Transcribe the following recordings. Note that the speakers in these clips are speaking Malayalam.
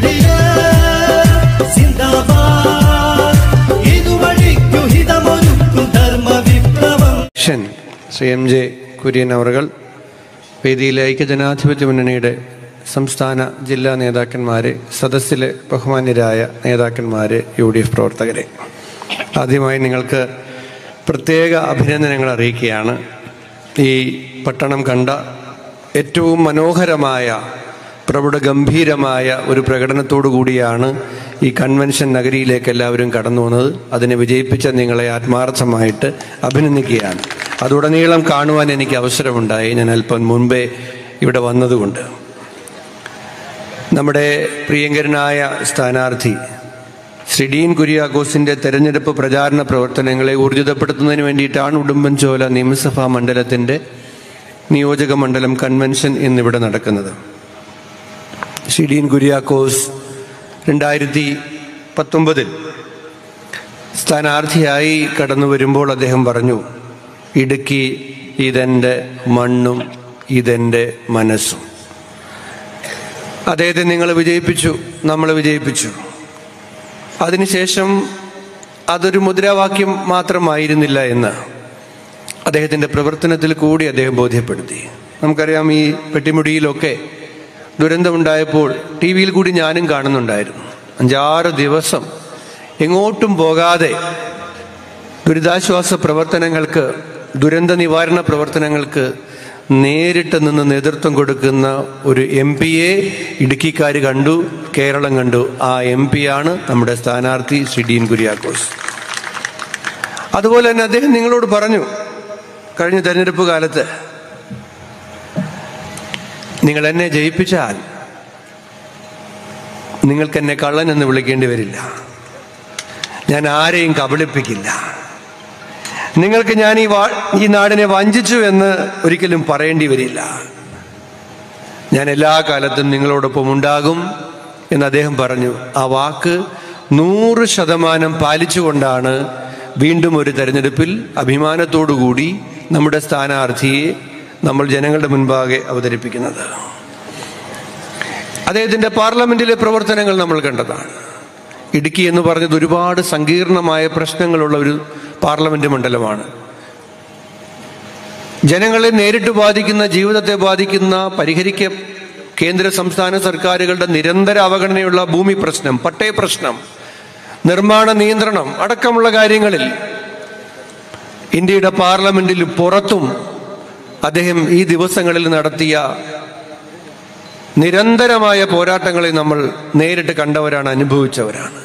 കൈരളിയ സിന്ദാബാദ് ഇതുവഴിക്കു ഹിതമൊരുക്കും ധർമ്മ വിപ്ലവം അധ്യക്ഷൻ ശ്രീ എം ജെ കുര്യൻ അവറുകൾ വേദിയിലെ ഐക്യജനാധിപത്യ മുന്നണിയുടെ സംസ്ഥാന ജില്ലാ നേതാക്കന്മാരെ സദസ്സിലെ ബഹുമാന്യരായ നേതാക്കന്മാരെ യു ഡി എഫ് പ്രവർത്തകരെ ആദ്യമായി നിങ്ങൾക്ക് പ്രത്യേക അഭിനന്ദനങ്ങൾ അറിയിക്കുകയാണ് ഈ പട്ടണം കണ്ട ഏറ്റവും മനോഹരമായ പ്രൗഢഗംഭീരമായ ഒരു പ്രകടനത്തോടു കൂടിയാണ് ഈ കൺവെൻഷൻ നഗരിയിലേക്ക് എല്ലാവരും കടന്നു വന്നത് അതിനെ വിജയിപ്പിച്ച നിങ്ങളെ ആത്മാർത്ഥമായിട്ട് അഭിനന്ദിക്കുകയാണ് അതുടനീളം കാണുവാൻ എനിക്ക് അവസരമുണ്ടായി ഞാൻ അല്പം മുൻപേ ഇവിടെ വന്നതുകൊണ്ട് നമ്മുടെ പ്രിയങ്കരനായ സ്ഥാനാർത്ഥി ശ്രീ ഡീൻ കുര്യാക്കോസിന്റെ തെരഞ്ഞെടുപ്പ് പ്രചാരണ പ്രവർത്തനങ്ങളെ ഊർജിതപ്പെടുത്തുന്നതിന് വേണ്ടിയിട്ടാണ് ഉടുമ്പൻചോല നിയമസഭാ മണ്ഡലത്തിന്റെ നിയോജക മണ്ഡലം കൺവെൻഷൻ ഇന്നിവിടെ നടക്കുന്നത് ശ്രീ ഡീൻ കുര്യാക്കോസ് രണ്ടായിരത്തി പത്തൊമ്പതിൽ സ്ഥാനാർത്ഥിയായി കടന്നു വരുമ്പോൾ അദ്ദേഹം പറഞ്ഞു ഇടുക്കി ഇതെൻ്റെ മണ്ണും ഇതെൻ്റെ മനസ്സും അദ്ദേഹത്തെ നിങ്ങൾ വിജയിപ്പിച്ചു നമ്മൾ വിജയിപ്പിച്ചു അതിനുശേഷം അതൊരു മുദ്രാവാക്യം മാത്രമായിരുന്നില്ല എന്ന് അദ്ദേഹത്തിൻ്റെ പ്രവർത്തനത്തിൽ കൂടി അദ്ദേഹം ബോധ്യപ്പെടുത്തി നമുക്കറിയാം ഈ പെട്ടിമുടിയിലൊക്കെ ദുരന്തമുണ്ടായപ്പോൾ ടി വിയിൽ കൂടി ഞാനും കാണുന്നുണ്ടായിരുന്നു അഞ്ചാറ് ദിവസം എങ്ങോട്ടും പോകാതെ ദുരിതാശ്വാസ പ്രവർത്തനങ്ങൾക്ക് ദുരന്ത നിവാരണ പ്രവർത്തനങ്ങൾക്ക് നേരിട്ട് നിന്ന് നേതൃത്വം കൊടുക്കുന്ന ഒരു എം പിയെ ഇടുക്കിക്കാർ കണ്ടു കേരളം കണ്ടു ആ എം ആണ് നമ്മുടെ സ്ഥാനാർത്ഥി ശ്രീ ഡീൻ കുര്യാക്കോസ് അതുപോലെ തന്നെ അദ്ദേഹം നിങ്ങളോട് പറഞ്ഞു കഴിഞ്ഞ തെരഞ്ഞെടുപ്പ് കാലത്ത് നിങ്ങൾ എന്നെ ജയിപ്പിച്ചാൽ നിങ്ങൾക്ക് എന്നെ കള്ളൻ എന്ന് വിളിക്കേണ്ടി വരില്ല ഞാൻ ആരെയും കബളിപ്പിക്കില്ല നിങ്ങൾക്ക് ഞാൻ ഈ വാ- ഈ നാടിനെ വഞ്ചിച്ചു എന്ന് ഒരിക്കലും പറയേണ്ടി വരില്ല ഞാൻ എല്ലാ കാലത്തും നിങ്ങളോടൊപ്പം ഉണ്ടാകും എന്ന് അദ്ദേഹം പറഞ്ഞു ആ വാക്ക് നൂറ് ശതമാനം പാലിച്ചുകൊണ്ടാണ് വീണ്ടും ഒരു തെരഞ്ഞെടുപ്പിൽ അഭിമാനത്തോടുകൂടി നമ്മുടെ സ്ഥാനാർത്ഥിയെ നമ്മൾ ജനങ്ങളുടെ മുൻപാകെ അവതരിപ്പിക്കുന്നത് അദ്ദേഹത്തിന്റെ പാർലമെന്റിലെ പ്രവർത്തനങ്ങൾ നമ്മൾ കണ്ടതാണ് ഇടുക്കി എന്ന് പറഞ്ഞത് ഒരുപാട് സങ്കീർണമായ പ്രശ്നങ്ങളുള്ള ഒരു പാർലമെന്റ് മണ്ഡലമാണ് ജനങ്ങളെ നേരിട്ട് ബാധിക്കുന്ന ജീവിതത്തെ ബാധിക്കുന്ന പരിഹരിക്ക കേന്ദ്ര സംസ്ഥാന സർക്കാരുകളുടെ നിരന്തര അവഗണനയുള്ള ഭൂമി പ്രശ്നം പട്ടയ പ്രശ്നം നിർമ്മാണ നിയന്ത്രണം അടക്കമുള്ള കാര്യങ്ങളിൽ ഇന്ത്യയുടെ പാർലമെന്റിൽ പുറത്തും അദ്ദേഹം ഈ ദിവസങ്ങളിൽ നടത്തിയ നിരന്തരമായ പോരാട്ടങ്ങളെ നമ്മൾ നേരിട്ട് കണ്ടവരാണ് അനുഭവിച്ചവരാണ്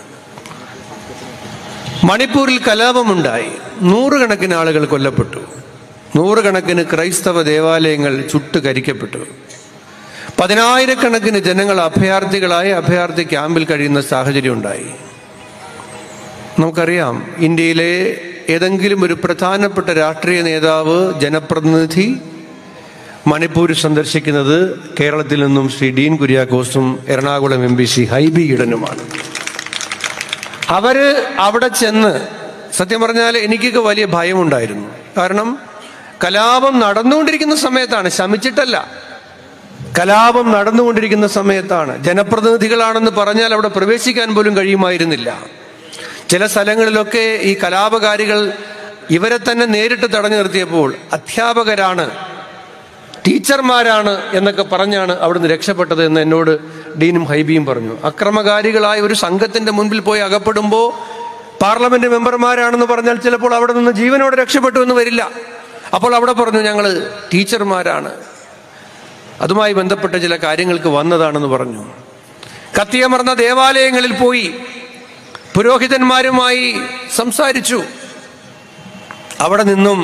മണിപ്പൂരിൽ കലാപമുണ്ടായി നൂറുകണക്കിന് ആളുകൾ കൊല്ലപ്പെട്ടു നൂറുകണക്കിന് ക്രൈസ്തവ ദേവാലയങ്ങൾ ചുട്ട് കരിക്കപ്പെട്ടു പതിനായിരക്കണക്കിന് ജനങ്ങൾ അഭയാർത്ഥികളായി അഭയാർത്ഥി ക്യാമ്പിൽ കഴിയുന്ന സാഹചര്യം ഉണ്ടായി നമുക്കറിയാം ഇന്ത്യയിലെ ഏതെങ്കിലും ഒരു പ്രധാനപ്പെട്ട രാഷ്ട്രീയ നേതാവ് ജനപ്രതിനിധി മണിപ്പൂർ സന്ദർശിക്കുന്നത് കേരളത്തിൽ നിന്നും ശ്രീ ഡീൻ കുര്യാക്കോസും എറണാകുളം എം പി ശ്രീ ഹൈബി ഈഡനുമാണ് അവര് അവിടെ ചെന്ന് സത്യം പറഞ്ഞാൽ എനിക്കൊക്കെ വലിയ ഭയമുണ്ടായിരുന്നു കാരണം കലാപം നടന്നുകൊണ്ടിരിക്കുന്ന സമയത്താണ് ശമിച്ചിട്ടല്ല കലാപം നടന്നുകൊണ്ടിരിക്കുന്ന സമയത്താണ് ജനപ്രതിനിധികളാണെന്ന് പറഞ്ഞാൽ അവിടെ പ്രവേശിക്കാൻ പോലും കഴിയുമായിരുന്നില്ല ചില സ്ഥലങ്ങളിലൊക്കെ ഈ കലാപകാരികൾ ഇവരെ തന്നെ നേരിട്ട് തടഞ്ഞു നിർത്തിയപ്പോൾ അധ്യാപകരാണ് ടീച്ചർമാരാണ് എന്നൊക്കെ പറഞ്ഞാണ് അവിടുന്ന് രക്ഷപ്പെട്ടത് എന്ന് എന്നോട് ഡീനും ഹൈബിയും പറഞ്ഞു അക്രമകാരികളായ ഒരു സംഘത്തിന്റെ മുൻപിൽ പോയി അകപ്പെടുമ്പോൾ പാർലമെന്റ് മെമ്പർമാരാണെന്ന് പറഞ്ഞാൽ ചിലപ്പോൾ അവിടെ നിന്ന് ജീവനോടെ രക്ഷപ്പെട്ടു എന്ന് വരില്ല അപ്പോൾ അവിടെ പറഞ്ഞു ഞങ്ങൾ ടീച്ചർമാരാണ് അതുമായി ബന്ധപ്പെട്ട ചില കാര്യങ്ങൾക്ക് വന്നതാണെന്ന് പറഞ്ഞു കത്തിയമർന്ന ദേവാലയങ്ങളിൽ പോയി പുരോഹിതന്മാരുമായി സംസാരിച്ചു അവിടെ നിന്നും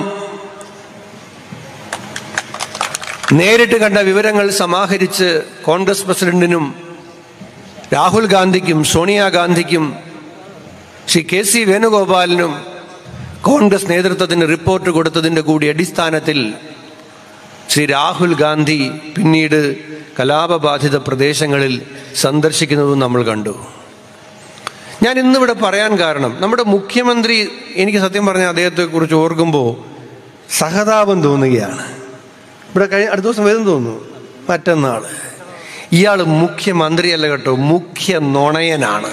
നേരിട്ട് കണ്ട വിവരങ്ങൾ സമാഹരിച്ച് കോൺഗ്രസ് പ്രസിഡന്റിനും രാഹുൽ ഗാന്ധിക്കും സോണിയാഗാന്ധിക്കും ശ്രീ കെ സി വേണുഗോപാലിനും കോൺഗ്രസ് നേതൃത്വത്തിന് റിപ്പോർട്ട് കൊടുത്തതിന്റെ കൂടി അടിസ്ഥാനത്തിൽ ശ്രീ രാഹുൽ ഗാന്ധി പിന്നീട് കലാപബാധിത പ്രദേശങ്ങളിൽ സന്ദർശിക്കുന്നതും നമ്മൾ കണ്ടു ഞാൻ ഇന്നിവിടെ പറയാൻ കാരണം നമ്മുടെ മുഖ്യമന്ത്രി എനിക്ക് സത്യം പറഞ്ഞ അദ്ദേഹത്തെക്കുറിച്ച് ഓർക്കുമ്പോൾ സഹതാപം തോന്നുകയാണ് ഇവിടെ കഴിഞ്ഞ അടുത്ത ദിവസം വരും തോന്നുന്നു മറ്റന്നാൾ ഇയാൾ മുഖ്യമന്ത്രിയല്ല കേട്ടോ മുഖ്യ നുണയനാണ്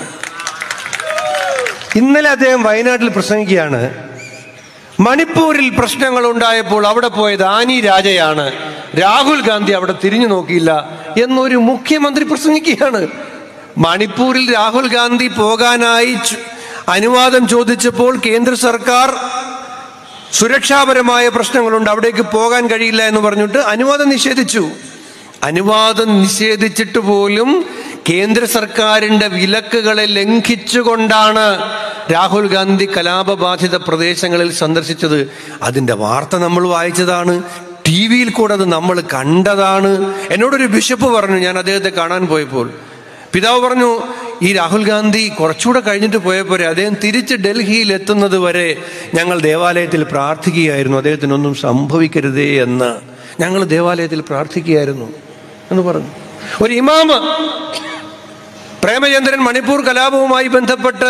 ഇന്നലെ അദ്ദേഹം വയനാട്ടിൽ പ്രസംഗിക്കുകയാണ് മണിപ്പൂരിൽ പ്രശ്നങ്ങൾ ഉണ്ടായപ്പോൾ അവിടെ പോയത് ആനി രാജയാണ് രാഹുൽ ഗാന്ധി അവിടെ തിരിഞ്ഞു നോക്കിയില്ല എന്നൊരു മുഖ്യമന്ത്രി പ്രസംഗിക്കുകയാണ് മണിപ്പൂരിൽ രാഹുൽ ഗാന്ധി പോകാനായി ചു- അനുവാദം ചോദിച്ചപ്പോൾ കേന്ദ്ര സർക്കാർ സുരക്ഷാപരമായ പ്രശ്നങ്ങളുണ്ട് അവിടേക്ക് പോകാൻ കഴിയില്ല എന്ന് പറഞ്ഞിട്ട് അനുവാദം നിഷേധിച്ചു അനുവാദം നിഷേധിച്ചിട്ട് പോലും കേന്ദ്ര സർക്കാരിന്റെ വിലക്കുകളെ ലംഘിച്ചുകൊണ്ടാണ് രാഹുൽ ഗാന്ധി കലാപബാധിത പ്രദേശങ്ങളിൽ സന്ദർശിച്ചത് അതിന്റെ വാർത്ത നമ്മൾ വായിച്ചതാണ് ടി വിയിൽ കൂടെ അത് നമ്മൾ കണ്ടതാണ് എന്നോടൊരു ബിഷപ്പ് പറഞ്ഞു ഞാൻ അദ്ദേഹത്തെ കാണാൻ പോയപ്പോൾ പിതാവ് പറഞ്ഞു ഈ രാഹുൽ ഗാന്ധി കുറച്ചുകൂടെ കഴിഞ്ഞിട്ട് പോയപ്പോരെ അദ്ദേഹം തിരിച്ച് ഡൽഹിയിൽ എത്തുന്നത് വരെ ഞങ്ങൾ ദേവാലയത്തിൽ പ്രാർത്ഥിക്കുകയായിരുന്നു അദ്ദേഹത്തിനൊന്നും സംഭവിക്കരുതേ എന്ന് ഞങ്ങൾ ദേവാലയത്തിൽ പ്രാർത്ഥിക്കുകയായിരുന്നു എന്ന് പറഞ്ഞു ഒരു ഇമാമ് പ്രേമചന്ദ്രൻ മണിപ്പൂർ കലാപവുമായി ബന്ധപ്പെട്ട്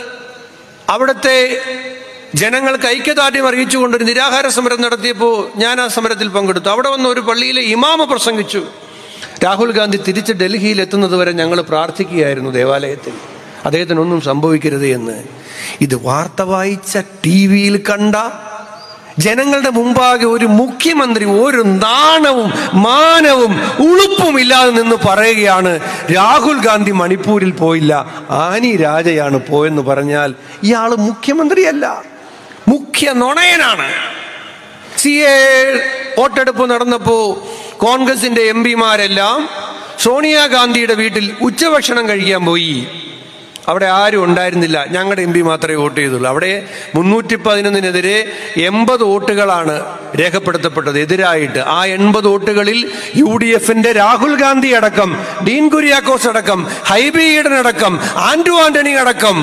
അവിടുത്തെ ജനങ്ങൾക്ക് ഐക്യദാർഢ്യം അറിയിച്ചുകൊണ്ട് ഒരു നിരാഹാര സമരം നടത്തിയപ്പോൾ ഞാൻ ആ സമരത്തിൽ പങ്കെടുത്തു അവിടെ വന്ന ഒരു പള്ളിയിലെ ഇമാമ പ്രസംഗിച്ചു രാഹുൽ ഗാന്ധി തിരിച്ച് ഡൽഹിയിൽ എത്തുന്നത് വരെ ഞങ്ങൾ പ്രാർത്ഥിക്കുകയായിരുന്നു ദേവാലയത്തിൽ അദ്ദേഹത്തിനൊന്നും സംഭവിക്കരുത് എന്ന് ഇത് വാർത്ത വായിച്ച ടി വിയിൽ കണ്ട ജനങ്ങളുടെ മുമ്പാകെ ഒരു മുഖ്യമന്ത്രി ഒരു നാണവും മാനവും ഉളുപ്പും ഇല്ലാതെ നിന്ന് പറയുകയാണ് രാഹുൽ ഗാന്ധി മണിപ്പൂരിൽ പോയില്ല ആനി രാജയാണ് പോയെന്ന് പറഞ്ഞാൽ ഇയാൾ മുഖ്യമന്ത്രിയല്ല മുഖ്യ നുണയനാണ് സി എ വോട്ടെടുപ്പ് നടന്നപ്പോ കോൺഗ്രസിന്റെ എം പിമാരെല്ലാം സോണിയാഗാന്ധിയുടെ വീട്ടിൽ ഉച്ചഭക്ഷണം കഴിക്കാൻ പോയി അവിടെ ആരും ഉണ്ടായിരുന്നില്ല ഞങ്ങളുടെ എം പി മാത്രമേ വോട്ട് ചെയ്തുള്ളൂ അവിടെ മുന്നൂറ്റി പതിനൊന്നിനെതിരെ എൺപത് വോട്ടുകളാണ് രേഖപ്പെടുത്തപ്പെട്ടത് എതിരായിട്ട് ആ എൺപത് വോട്ടുകളിൽ യു ഡി എഫിന്റെ രാഹുൽ ഗാന്ധി അടക്കം ഡീൻ കുര്യാക്കോസ് അടക്കം ഹൈബി ഈഡൻ അടക്കം ആന്റു ആന്റണി അടക്കം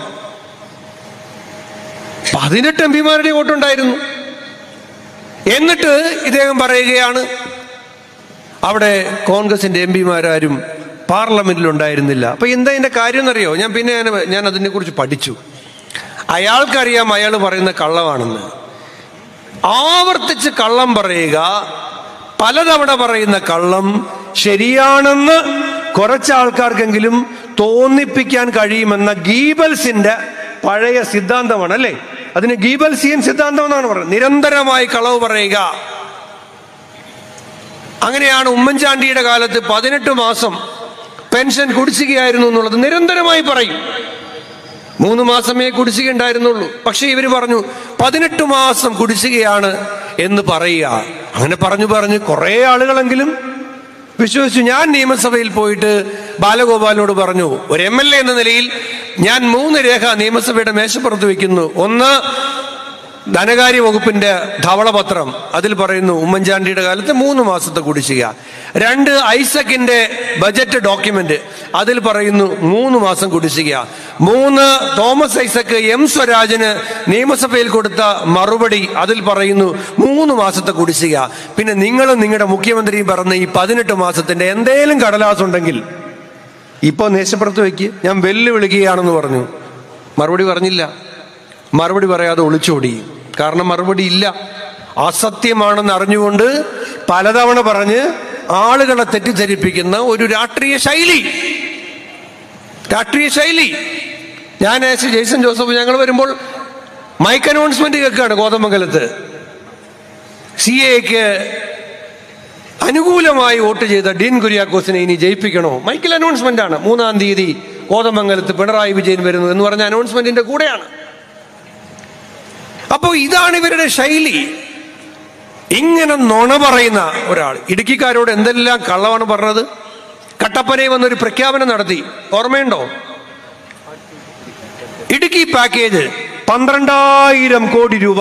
പതിനെട്ട് എം പിമാരുടെ വോട്ടുണ്ടായിരുന്നു എന്നിട്ട് ഇദ്ദേഹം പറയുകയാണ് അവിടെ കോൺഗ്രസിന്റെ എം പിമാരാരും പാർലമെന്റിൽ ഉണ്ടായിരുന്നില്ല അപ്പൊ എന്താ ഇതിന്റെ കാര്യം എന്നറിയോ ഞാൻ പിന്നെ ഞാൻ- ഞാൻ അതിനെ കുറിച്ച് പഠിച്ചു അയാൾക്കറിയാം അയാൾ പറയുന്ന കള്ളമാണെന്ന് ആവർത്തിച്ച് കള്ളം പറയുക പലതവണ പറയുന്ന കള്ളം ശരിയാണെന്ന് കുറച്ച് ആൾക്കാർക്കെങ്കിലും തോന്നിപ്പിക്കാൻ കഴിയുമെന്ന ഗീബൽസിന്റെ പഴയ സിദ്ധാന്തമാണ് അല്ലേ അതിന് ഗീബൽസിയൻ സിദ്ധാന്തം എന്നാണ് പറയുന്നത് നിരന്തരമായി കളവ് പറയുക അങ്ങനെയാണ് ഉമ്മൻചാണ്ടിയുടെ കാലത്ത് പതിനെട്ട് മാസം പെൻഷൻ കുടിശ്ശികയായിരുന്നു എന്നുള്ളത് നിരന്തരമായി പറയും മൂന്ന് മാസമേ കുടിശ്ശിക ഉണ്ടായിരുന്നുള്ളൂ പക്ഷെ ഇവർ പറഞ്ഞു പതിനെട്ട് മാസം കുടിശ്ശികയാണ് എന്ന് പറയുക അങ്ങനെ പറഞ്ഞു പറഞ്ഞ് കുറെ ആളുകളെങ്കിലും വിശ്വസിച്ചു ഞാൻ നിയമസഭയിൽ പോയിട്ട് ബാലഗോപാലിനോട് പറഞ്ഞു ഒരു എം എൽ എ എന്ന നിലയിൽ ഞാൻ മൂന്ന് രേഖ നിയമസഭയുടെ മേശപ്പുറത്ത് വെക്കുന്നു ഒന്ന് ധനകാര്യ വകുപ്പിന്റെ ധവളപത്രം അതിൽ പറയുന്നു ഉമ്മൻചാണ്ടിയുടെ കാലത്ത് മൂന്ന് മാസത്തെ കുടിശ്ശിക രണ്ട് ഐസക്കിന്റെ ബജറ്റ് ഡോക്യുമെന്റ് അതിൽ പറയുന്നു മൂന്ന് മാസം കുടിശ്ശിക മൂന്ന് തോമസ് ഐസക്ക് എം സ്വരാജന് നിയമസഭയിൽ കൊടുത്ത മറുപടി അതിൽ പറയുന്നു മൂന്ന് മാസത്തെ കുടിശ്ശിക പിന്നെ നിങ്ങളും നിങ്ങളുടെ മുഖ്യമന്ത്രിയും പറഞ്ഞ ഈ പതിനെട്ട് മാസത്തിന്റെ എന്തേലും കടലാസ് ഉണ്ടെങ്കിൽ ഇപ്പൊ മേശപ്പുറത്ത് വെക്ക് ഞാൻ വെല്ലുവിളിക്കുകയാണെന്ന് പറഞ്ഞു മറുപടി പറഞ്ഞില്ല മറുപടി പറയാതെ ഒളിച്ചോടി കാരണം മറുപടി ഇല്ല അസത്യമാണെന്ന് അറിഞ്ഞുകൊണ്ട് പലതവണ പറഞ്ഞ് ആളുകളെ തെറ്റിദ്ധരിപ്പിക്കുന്ന ഒരു രാഷ്ട്രീയ ശൈലി രാഷ്ട്രീയ ശൈലി ഞാൻ ആസ് ജെയ്സൺ ജോസഫ് ഞങ്ങൾ വരുമ്പോൾ മൈക്ക് അനൗൺസ്മെന്റ് കേൾക്കുകയാണ് കോതമംഗലത്ത് സി എക്ക് അനുകൂലമായി വോട്ട് ചെയ്ത ഡീൻ കുര്യാക്കോസിനെ ഇനി ജയിപ്പിക്കണോ മൈക്കിൽ അനൗൺസ്മെന്റ് ആണ് മൂന്നാം തീയതി കോതമംഗലത്ത് പിണറായി വിജയൻ വരുന്നു എന്ന് പറഞ്ഞ അനൗൺസ്മെന്റിന്റെ കൂടെയാണ് അപ്പോൾ ഇതാണ് ഇവരുടെ ശൈലി ഇങ്ങനെ നുണ പറയുന്ന ഒരാൾ ഇടുക്കിക്കാരോട് എന്തെല്ലാം കള്ളമാണ് പറഞ്ഞത് കട്ടപ്പനയിൽ വന്നൊരു പ്രഖ്യാപനം നടത്തി ഓർമ്മയുണ്ടോ ഇടുക്കി പാക്കേജ് പന്ത്രണ്ടായിരം കോടി രൂപ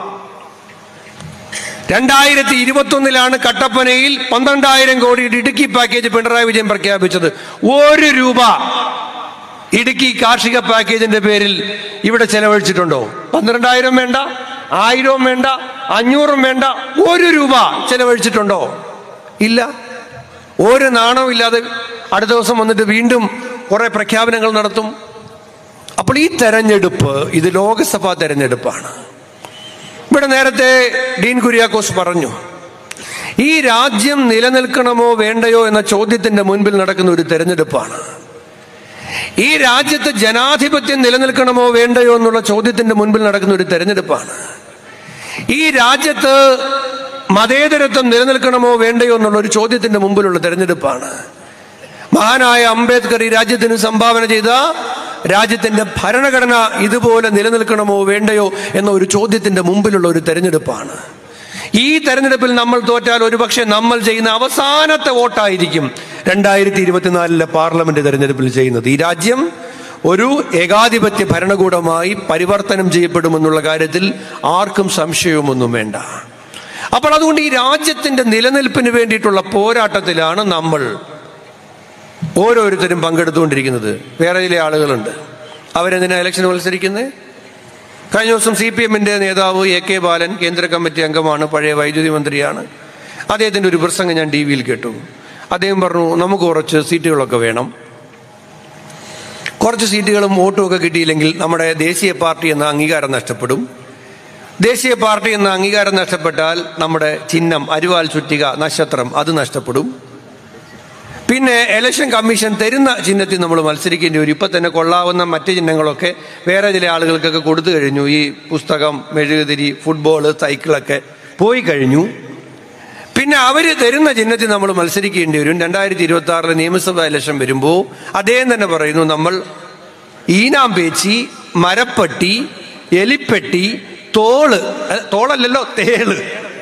രണ്ടായിരത്തി ഇരുപത്തി ഒന്നിലാണ് കട്ടപ്പനയിൽ പന്ത്രണ്ടായിരം കോടിയുടെ ഇടുക്കി പാക്കേജ് പിണറായി വിജയൻ പ്രഖ്യാപിച്ചത് ഒരു രൂപ ഇടുക്കി കാർഷിക പാക്കേജിന്റെ പേരിൽ ഇവിടെ ചെലവഴിച്ചിട്ടുണ്ടോ പന്ത്രണ്ടായിരം വേണ്ട ആയിരവും വേണ്ട അഞ്ഞൂറും വേണ്ട ഒരു രൂപ ചെലവഴിച്ചിട്ടുണ്ടോ ഇല്ല ഒരു നാണവും ഇല്ലാതെ അടുത്ത ദിവസം വന്നിട്ട് വീണ്ടും കുറെ പ്രഖ്യാപനങ്ങൾ നടത്തും അപ്പോൾ ഈ തെരഞ്ഞെടുപ്പ് ഇത് ലോക്സഭാ തെരഞ്ഞെടുപ്പാണ് ഇവിടെ നേരത്തെ ഡീൻ കുര്യാക്കോസ് പറഞ്ഞു ഈ രാജ്യം നിലനിൽക്കണമോ വേണ്ടയോ എന്ന ചോദ്യത്തിന്റെ മുൻപിൽ നടക്കുന്ന ഒരു തെരഞ്ഞെടുപ്പാണ് ഈ രാജ്യത്ത് ജനാധിപത്യം നിലനിൽക്കണമോ വേണ്ടയോ എന്നുള്ള ചോദ്യത്തിന്റെ മുൻപിൽ നടക്കുന്ന ഒരു തെരഞ്ഞെടുപ്പാണ് ഈ രാജ്യത്ത് മതേതരത്വം നിലനിൽക്കണമോ വേണ്ടയോ എന്നുള്ള ഒരു ചോദ്യത്തിന്റെ മുമ്പിലുള്ള തെരഞ്ഞെടുപ്പാണ് മഹാനായ അംബേദ്കർ ഈ രാജ്യത്തിന് സംഭാവന ചെയ്ത രാജ്യത്തിന്റെ ഭരണഘടന ഇതുപോലെ നിലനിൽക്കണമോ വേണ്ടയോ എന്ന ഒരു ചോദ്യത്തിന്റെ മുമ്പിലുള്ള ഒരു തെരഞ്ഞെടുപ്പാണ് ഈ തെരഞ്ഞെടുപ്പിൽ നമ്മൾ തോറ്റാൽ ഒരുപക്ഷെ നമ്മൾ ചെയ്യുന്ന അവസാനത്തെ വോട്ടായിരിക്കും രണ്ടായിരത്തി ഇരുപത്തിനാലിലെ പാർലമെന്റ് തെരഞ്ഞെടുപ്പിൽ ചെയ്യുന്നത് ഈ രാജ്യം ഒരു ഏകാധിപത്യ ഭരണകൂടമായി പരിവർത്തനം ചെയ്യപ്പെടുമെന്നുള്ള കാര്യത്തിൽ ആർക്കും സംശയവുമൊന്നും വേണ്ട അപ്പോൾ അതുകൊണ്ട് ഈ രാജ്യത്തിന്റെ നിലനിൽപ്പിന് വേണ്ടിയിട്ടുള്ള പോരാട്ടത്തിലാണ് നമ്മൾ ഓരോരുത്തരും പങ്കെടുത്തുകൊണ്ടിരിക്കുന്നത് വേറെ ചില ആളുകളുണ്ട് അവരെന്തിനാ ഇലക്ഷൻ മത്സരിക്കുന്നത് കഴിഞ്ഞ ദിവസം സി പി എമ്മിന്റെ നേതാവ് എ കെ ബാലൻ കേന്ദ്ര കമ്മിറ്റി അംഗമാണ് പഴയ വൈദ്യുതി മന്ത്രിയാണ് അദ്ദേഹത്തിന്റെ ഒരു പ്രസംഗം ഞാൻ ടി വിയിൽ കേട്ടു അദ്ദേഹം പറഞ്ഞു നമുക്ക് കുറച്ച് സീറ്റുകളൊക്കെ വേണം കുറച്ച് സീറ്റുകളും വോട്ടും ഒക്കെ കിട്ടിയില്ലെങ്കിൽ നമ്മുടെ ദേശീയ പാർട്ടി എന്ന അംഗീകാരം നഷ്ടപ്പെടും ദേശീയ പാർട്ടി എന്ന അംഗീകാരം നഷ്ടപ്പെട്ടാൽ നമ്മുടെ ചിഹ്നം അരിവാൽ ചുറ്റിക നക്ഷത്രം അത് നഷ്ടപ്പെടും പിന്നെ ഇലക്ഷൻ കമ്മീഷൻ തരുന്ന ചിഹ്നത്തിൽ നമ്മൾ മത്സരിക്കേണ്ടി വരും ഇപ്പം തന്നെ കൊള്ളാവുന്ന മറ്റ് ചിഹ്നങ്ങളൊക്കെ വേറെ ചില ആളുകൾക്കൊക്കെ കൊടുത്തു കഴിഞ്ഞു ഈ പുസ്തകം മെഴുകുതിരി ഫുട്ബോൾ സൈക്കിളൊക്കെ പോയി കഴിഞ്ഞു പിന്നെ അവർ തരുന്ന ചിഹ്നത്തിൽ നമ്മൾ മത്സരിക്കേണ്ടി വരും രണ്ടായിരത്തി ഇരുപത്തി ആറിലെ നിയമസഭാ ഇലക്ഷൻ വരുമ്പോൾ അദ്ദേഹം തന്നെ പറയുന്നു നമ്മൾ ഈനാം പേച്ചി മരപ്പട്ടി എലിപ്പെട്ടി തോള് അല്ല, തോളല്ലല്ലോ തേള്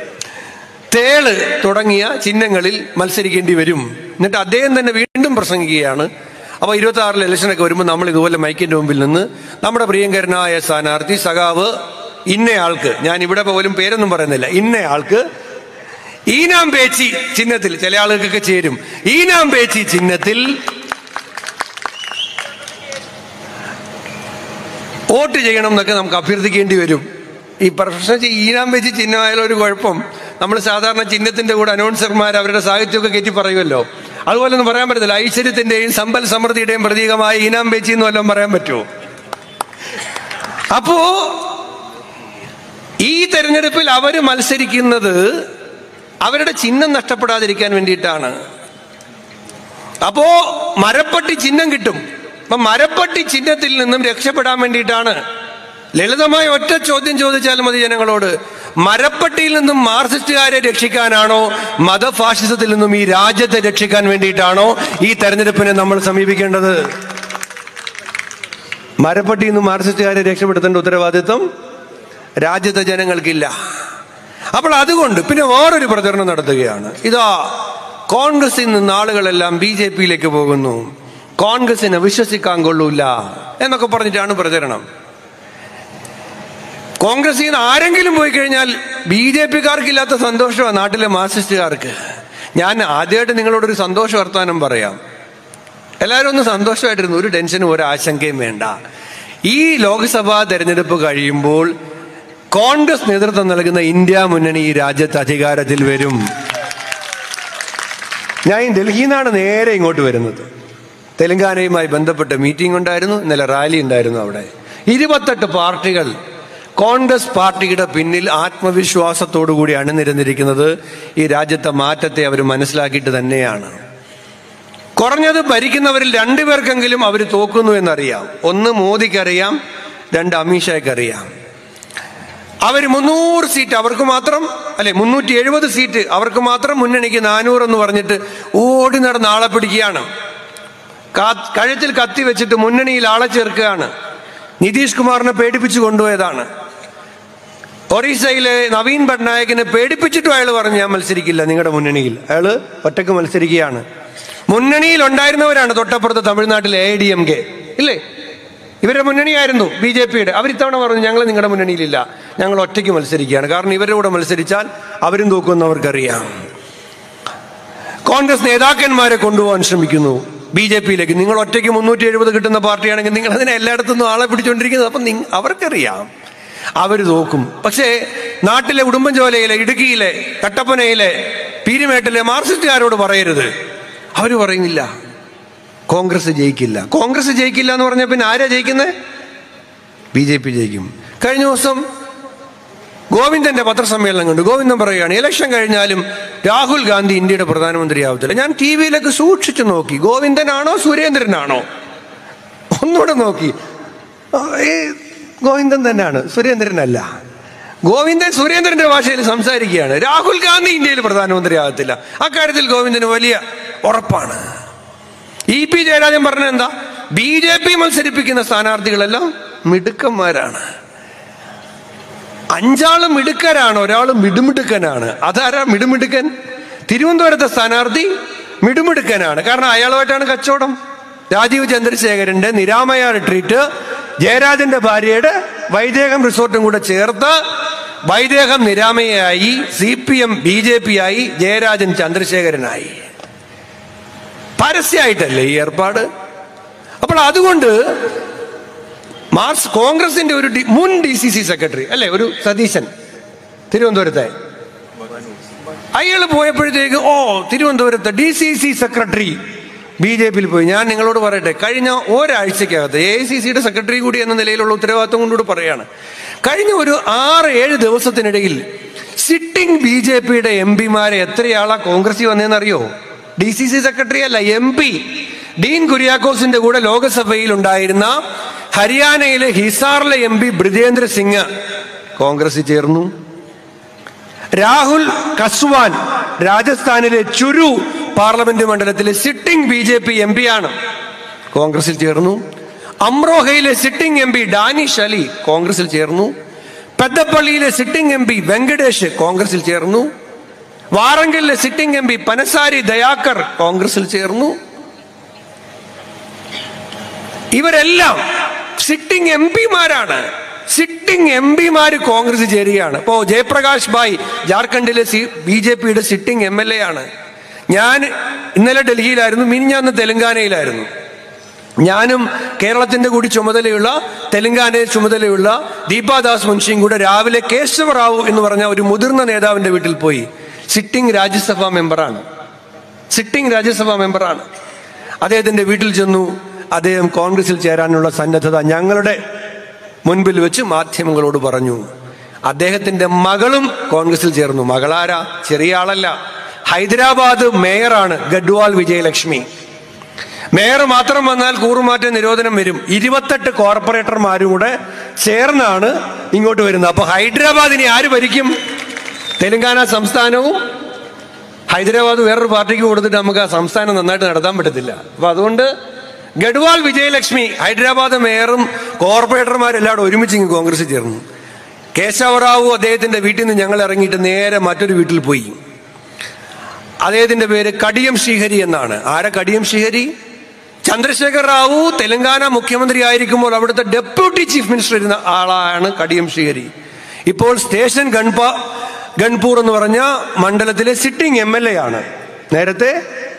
തേള് തുടങ്ങിയ ചിഹ്നങ്ങളിൽ മത്സരിക്കേണ്ടി വരും എന്നിട്ട് അദ്ദേഹം തന്നെ വീണ്ടും പ്രസംഗിക്കുകയാണ് അപ്പോൾ ഇരുപത്തി ആറിൽ ഇലക്ഷനൊക്കെ വരുമ്പോൾ നമ്മൾ ഇതുപോലെ മൈക്കിന്റെ മുമ്പിൽ നിന്ന് നമ്മുടെ പ്രിയങ്കരനായ സ്ഥാനാർത്ഥി സഖാവ് ഇന്നയാൾക്ക് ഞാൻ ഇവിടെ പോലും പേരൊന്നും പറയുന്നില്ല ഇന്നയാൾക്ക് ഈനാം പേച്ചി ചിഹ്നത്തിൽ ചില ആളുകൾക്കൊക്കെ ചേരും ഈനാം പേച്ചി ചിഹ്നത്തിൽ വോട്ട് ചെയ്യണം എന്നൊക്കെ നമുക്ക് അഭ്യർത്ഥിക്കേണ്ടി വരും ഈ പ്രശ്നം ഈനാം വെച്ച് ചിഹ്നമായാലും ഒരു കുഴപ്പം നമ്മൾ സാധാരണ ചിഹ്നത്തിന്റെ കൂടെ അനൗൺസർമാർ അവരുടെ സാഹിത്യമൊക്കെ കയറ്റി പറയുമല്ലോ അതുപോലെ ഒന്നും പറയാൻ പറ്റത്തില്ല ഐശ്വര്യത്തിന്റെയും സമ്പൽ സമൃദ്ധിയുടെയും പ്രതീകമായ ഈനാം പേച്ചി എന്ന് വല്ലതും പറയാൻ പറ്റുമോ അപ്പോ ഈ തെരഞ്ഞെടുപ്പിൽ അവർ മത്സരിക്കുന്നത് അവരുടെ ചിഹ്നം നഷ്ടപ്പെടാതിരിക്കാൻ വേണ്ടിയിട്ടാണ് അപ്പോ മരപ്പട്ടി ചിഹ്നം കിട്ടും അപ്പൊ മരപ്പട്ടി ചിഹ്നത്തിൽ നിന്നും രക്ഷപ്പെടാൻ വേണ്ടിയിട്ടാണ് ലളിതമായ ഒറ്റ ചോദ്യം ചോദിച്ചാൽ മതി ജനങ്ങളോട് മരപ്പട്ടിയിൽ നിന്നും മാർക്സിസ്റ്റുകാരെ രക്ഷിക്കാനാണോ മതഫാഷിസത്തിൽ നിന്നും ഈ രാജ്യത്തെ രക്ഷിക്കാൻ വേണ്ടിയിട്ടാണോ ഈ തെരഞ്ഞെടുപ്പിനെ നമ്മൾ സമീപിക്കേണ്ടത് മരപ്പട്ടിയിൽ നിന്നും മാർക്സിസ്റ്റുകാരെ രക്ഷപ്പെടുത്തേണ്ട ഉത്തരവാദിത്വം രാജ്യത്തെ ജനങ്ങൾക്കില്ല അപ്പോൾ അതുകൊണ്ട് പിന്നെ വേറൊരു പ്രചരണം നടത്തുകയാണ് ഇതാ കോൺഗ്രസിൽ നിന്ന് ആളുകളെല്ലാം ബി ജെ പിയിലേക്ക് പോകുന്നു കോൺഗ്രസിനെ വിശ്വസിക്കാൻ കൊള്ളൂല എന്നൊക്കെ പറഞ്ഞിട്ടാണ് പ്രചരണം കോൺഗ്രസിൽ നിന്ന് ആരെങ്കിലും പോയി കഴിഞ്ഞാൽ ബി ജെ പിക്കാർക്കില്ലാത്ത സന്തോഷമാണ് നാട്ടിലെ മാർക്സിസ്റ്റുകാർക്ക് ഞാൻ ആദ്യമായിട്ട് നിങ്ങളോടൊരു സന്തോഷ വർത്താനം പറയാം എല്ലാവരും ഒന്ന് സന്തോഷമായിട്ടിരുന്നു ഒരു ടെൻഷനും ഒരു ആശങ്കയും വേണ്ട ഈ ലോക്സഭാ തെരഞ്ഞെടുപ്പ് കഴിയുമ്പോൾ കോൺഗ്രസ് നേതൃത്വം നൽകുന്ന ഇന്ത്യ മുന്നണി ഈ രാജ്യത്ത് അധികാരത്തിൽ വരും ഞാൻ ഡൽഹിയിൽ നിന്നാണ് നേരെ ഇങ്ങോട്ട് വരുന്നത് തെലങ്കാനയുമായി ബന്ധപ്പെട്ട മീറ്റിംഗ് ഉണ്ടായിരുന്നു ഇന്നലെ റാലി ഉണ്ടായിരുന്നു അവിടെ ഇരുപത്തെട്ട് പാർട്ടികൾ കോൺഗ്രസ് പാർട്ടിയുടെ പിന്നിൽ ആത്മവിശ്വാസത്തോടു കൂടി അണിനിരന്നിരിക്കുന്നത് ഈ രാജ്യത്തെ മാറ്റത്തെ അവർ മനസ്സിലാക്കിയിട്ട് തന്നെയാണ് കുറഞ്ഞത് ഭരിക്കുന്നവരിൽ രണ്ടുപേർക്കെങ്കിലും അവർ തോക്കുന്നു എന്നറിയാം ഒന്ന് മോദിക്കറിയാം രണ്ട് അമിത്ഷായ്ക്കറിയാം അവർ മുന്നൂറ് സീറ്റ് അവർക്ക് മാത്രം അല്ലെ മുന്നൂറ്റി എഴുപത് സീറ്റ് അവർക്ക് മാത്രം മുന്നണിക്ക് നാനൂറ് എന്ന് പറഞ്ഞിട്ട് ഓടി നടന്ന് ആളെ പിടിക്കുകയാണ് കാ- കഴുത്തിൽ കത്തി വെച്ചിട്ട് മുന്നണിയിൽ ആളെ ചേർക്കുകയാണ് നിതീഷ് കുമാറിനെ പേടിപ്പിച്ചു കൊണ്ടുപോയതാണ് ഒറീസയിലെ നവീൻ പട്നായകിനെ പേടിപ്പിച്ചിട്ടും അയാൾ പറഞ്ഞു ഞാൻ മത്സരിക്കില്ല നിങ്ങളുടെ മുന്നണിയിൽ അയാള് ഒറ്റക്ക് മത്സരിക്കുകയാണ് മുന്നണിയിൽ ഉണ്ടായിരുന്നവരാണ് തൊട്ടപ്പുറത്ത് തമിഴ്നാട്ടിലെ എ ഡി എം കെ ഇല്ലേ ഇവരുടെ മുന്നണിയായിരുന്നു ബി ജെ പിയുടെ അവർ ഇത്തവണ പറഞ്ഞു ഞങ്ങൾ നിങ്ങളുടെ മുന്നണിയിലില്ല ഞങ്ങൾ ഒറ്റയ്ക്ക് മത്സരിക്കുകയാണ് കാരണം ഇവരുടെ കൂടെ മത്സരിച്ചാൽ അവരും തോക്കുമെന്ന് അവർക്കറിയാം കോൺഗ്രസ് നേതാക്കന്മാരെ കൊണ്ടുപോകാൻ ശ്രമിക്കുന്നു ബി ജെ പിയിലേക്ക് നിങ്ങൾ ഒറ്റയ്ക്ക് മുന്നൂറ്റി എഴുപത് കിട്ടുന്ന പാർട്ടിയാണെങ്കിൽ നിങ്ങൾ അതിനെ എല്ലായിടത്തുനിന്നും ആളെ പിടിച്ചുകൊണ്ടിരിക്കുന്നത് അപ്പം നിങ്ങ- അവർക്കറിയാം അവർ തോക്കും പക്ഷേ നാട്ടിലെ ഉടുമ്പൻചോലയിലെ ഇടുക്കിയിലെ കട്ടപ്പനയിലെ പീരുമേട്ടിലെ മാർക്സിസ്റ്റുകാരോട് പറയരുത് അവർ പറയുന്നില്ല കോൺഗ്രസ് ജയിക്കില്ല കോൺഗ്രസ് ജയിക്കില്ല എന്ന് പറഞ്ഞ പിന്നെ ആരാ ജയിക്കുന്നത് ബി ജെ പി ജയിക്കും കഴിഞ്ഞ ദിവസം ഗോവിന്ദന്റെ പത്രസമ്മേളനം കണ്ടു ഗോവിന്ദൻ പറയുകയാണ് ഇലക്ഷൻ കഴിഞ്ഞാലും രാഹുൽ ഗാന്ധി ഇന്ത്യയുടെ പ്രധാനമന്ത്രിയാവത്തില്ല ഞാൻ ടി വിയിലൊക്കെ സൂക്ഷിച്ചു നോക്കി ഗോവിന്ദനാണോ സുരേന്ദ്രനാണോ ഒന്നുകൂടെ നോക്കി ആ, ഈ ഗോവിന്ദൻ തന്നെയാണ് സുരേന്ദ്രനല്ല ഗോവിന്ദൻ സുരേന്ദ്രന്റെ ഭാഷയിൽ സംസാരിക്കുകയാണ് രാഹുൽ ഗാന്ധി ഇന്ത്യയിൽ പ്രധാനമന്ത്രിയാകത്തില്ല അക്കാര്യത്തിൽ ഗോവിന്ദന് വലിയ ഉറപ്പാണ് ഇ പി ജയരാജൻ പറഞ്ഞ എന്താ ബി ജെ പി മത്സരിപ്പിക്കുന്ന സ്ഥാനാർത്ഥികളെല്ലാം മിടുക്കന്മാരാണ് അഞ്ചാള് മിടുക്കരാണ് ഒരാൾ മിടുമിടുക്കനാണ് അതാരാ മിടുമിടുക്കൻ തിരുവനന്തപുരത്തെ സ്ഥാനാർത്ഥി മിടുമിടുക്കനാണ് കാരണം അയാളുമായിട്ടാണ് കച്ചവടം രാജീവ് ചന്ദ്രശേഖരന്റെ നിരാമയ റിട്രീറ്റ് ജയരാജന്റെ ഭാര്യയുടെ വൈദേഹം റിസോർട്ടും കൂടെ ചേർത്ത് വൈദേഹം നിരാമയായി C P M B J P ആയി ജയരാജൻ ചന്ദ്രശേഖരനായി പരസ്യമായിട്ടല്ലേ ഈ ഏർപ്പാട് അപ്പോൾ അതുകൊണ്ട് മാർക്സ് കോൺഗ്രസിന്റെ ഒരു ഡി- മുൻ ഡി സി സി സെക്രട്ടറി അല്ലെ ഒരു സതീശൻ തിരുവനന്തപുരത്തെ അയാൾ പോയപ്പോഴത്തേക്ക് ഓ തിരുവനന്തപുരത്തെ D C C secretary B J പിയിൽ പോയി ഞാൻ നിങ്ങളോട് പറയട്ടെ കഴിഞ്ഞ ഒരാഴ്ചക്കകത്ത് എ ഐ സി സിയുടെ സെക്രട്ടറി കൂടി എന്ന നിലയിലുള്ള ഉത്തരവാദിത്വം കൊണ്ടുകൂടി പറയാണ് കഴിഞ്ഞ ഒരു ആറ് ഏഴ് ദിവസത്തിനിടയിൽ സിറ്റിംഗ് ബി ജെ പിയുടെ എം പിമാരെ എത്രയാളാ കോൺഗ്രസിൽ വന്നതെന്നറിയോ ഡി സി സി സെക്രട്ടറി അല്ല എം പി ഡീൻ കുര്യാക്കോസിന്റെ കൂടെ ലോകസഭയിൽ ഉണ്ടായിരുന്ന ഹരിയാനയിലെ ഹിസാറിലെ എം പി ബ്രിജേന്ദ്ര സിംഗ് കോൺഗ്രസിൽ ചേർന്നു രാഹുൽ കസ്വാൻ രാജസ്ഥാനിലെ ചുരു പാർലമെന്റ് മണ്ഡലത്തിലെ sitting B J P M P ആണ് കോൺഗ്രസിൽ ചേർന്നു അമ്രോഹയിലെ sitting M P Danish Ali കോൺഗ്രസിൽ ചേർന്നു പെద్దപ്പള്ളിയിലെ സിറ്റിംഗ് എം പി വെങ്കടേഷ് കോൺഗ്രസിൽ ചേർന്നു വാറങ്കലിലെ സിറ്റിംഗ് എം പി പനസാരി ദയാക്കർ കോൺഗ്രസിൽ ചേർന്നു ഇവരെല്ലാം സിറ്റിംഗ് എം പിമാരാണ് സിറ്റിംഗ് എം പിമാര് കോൺഗ്രസ് ചേരുകയാണ് ഇപ്പോ ജയപ്രകാശ് ബായ് ജാർഖണ്ഡിലെ സി ബി ജെ പിയുടെ സിറ്റിംഗ് എം എൽ എ ആണ് ഞാൻ ഇന്നലെ ഡൽഹിയിലായിരുന്നു മിനിഞ്ഞാന്ന് തെലങ്കാനയിലായിരുന്നു ഞാനും കേരളത്തിന്റെ കൂടി ചുമതലയുള്ള തെലങ്കാനയിൽ ചുമതലയുള്ള ദീപാദാസ് മുൻഷിയും കൂടെ രാവിലെ കേശവറാവു എന്ന് പറഞ്ഞ ഒരു മുതിർന്ന നേതാവിന്റെ വീട്ടിൽ പോയി സിറ്റിംഗ് രാജ്യസഭാ മെമ്പറാണ് സിറ്റിംഗ് രാജ്യസഭാ മെമ്പറാണ് അദ്ദേഹത്തിന്റെ വീട്ടിൽ ചെന്നു അദ്ദേഹം കോൺഗ്രസിൽ ചേരാനുള്ള സന്നദ്ധത ഞങ്ങളുടെ മുൻപിൽ വെച്ച് മാധ്യമങ്ങളോട് പറഞ്ഞു അദ്ദേഹത്തിന്റെ മകളും കോൺഗ്രസിൽ ചേർന്നു മകളാരാ ചെറിയ ആളല്ല ഹൈദരാബാദ് മേയറാണ് ഗഡ്വാൾ വിജയലക്ഷ്മി മേയർ മാത്രം വന്നാൽ കൂറുമാറ്റ നിരോധനം വരും ഇരുപത്തെട്ട് കോർപ്പറേറ്റർമാരും കൂടെ ചേർന്നാണ് ഇങ്ങോട്ട് വരുന്നത് അപ്പൊ ഹൈദരാബാദിനെ ആര് ഭരിക്കും തെലങ്കാന സംസ്ഥാനവും ഹൈദരാബാദ് വേറൊരു പാർട്ടിക്ക് കൊടുത്തിട്ട് നമുക്ക് ആ സംസ്ഥാനം നന്നായിട്ട് നടത്താൻ പറ്റത്തില്ല അപ്പൊ അതുകൊണ്ട് ഗഡ്വാൾ വിജയലക്ഷ്മി ഹൈദരാബാദ് മേയറും കോർപ്പറേറ്റർമാരെല്ലാം ഒരുമിച്ച് ഇങ്ങ് കോൺഗ്രസ് ചേർന്നു കേശവറാവു അദ്ദേഹത്തിന്റെ വീട്ടിൽ നിന്ന് ഞങ്ങൾ ഇറങ്ങിയിട്ട് നേരെ മറ്റൊരു വീട്ടിൽ പോയി അദ്ദേഹത്തിന്റെ പേര് കടിയം ശ്രീഹരി എന്നാണ് ആരാ കടിയം ശ്രീഹരി ചന്ദ്രശേഖർ റാവു തെലങ്കാന മുഖ്യമന്ത്രി ആയിരിക്കുമ്പോൾ അവിടുത്തെ ഡെപ്യൂട്ടി ചീഫ് മിനിസ്റ്റർ ഇരുന്ന ആളാണ് കടിയം ശ്രീഹരി ഇപ്പോൾ സ്റ്റേഷൻ ഗൺപ ഗൺപൂർ എന്ന് പറഞ്ഞ മണ്ഡലത്തിലെ സിറ്റിംഗ് എം എൽ എ ആണ് നേരത്തെ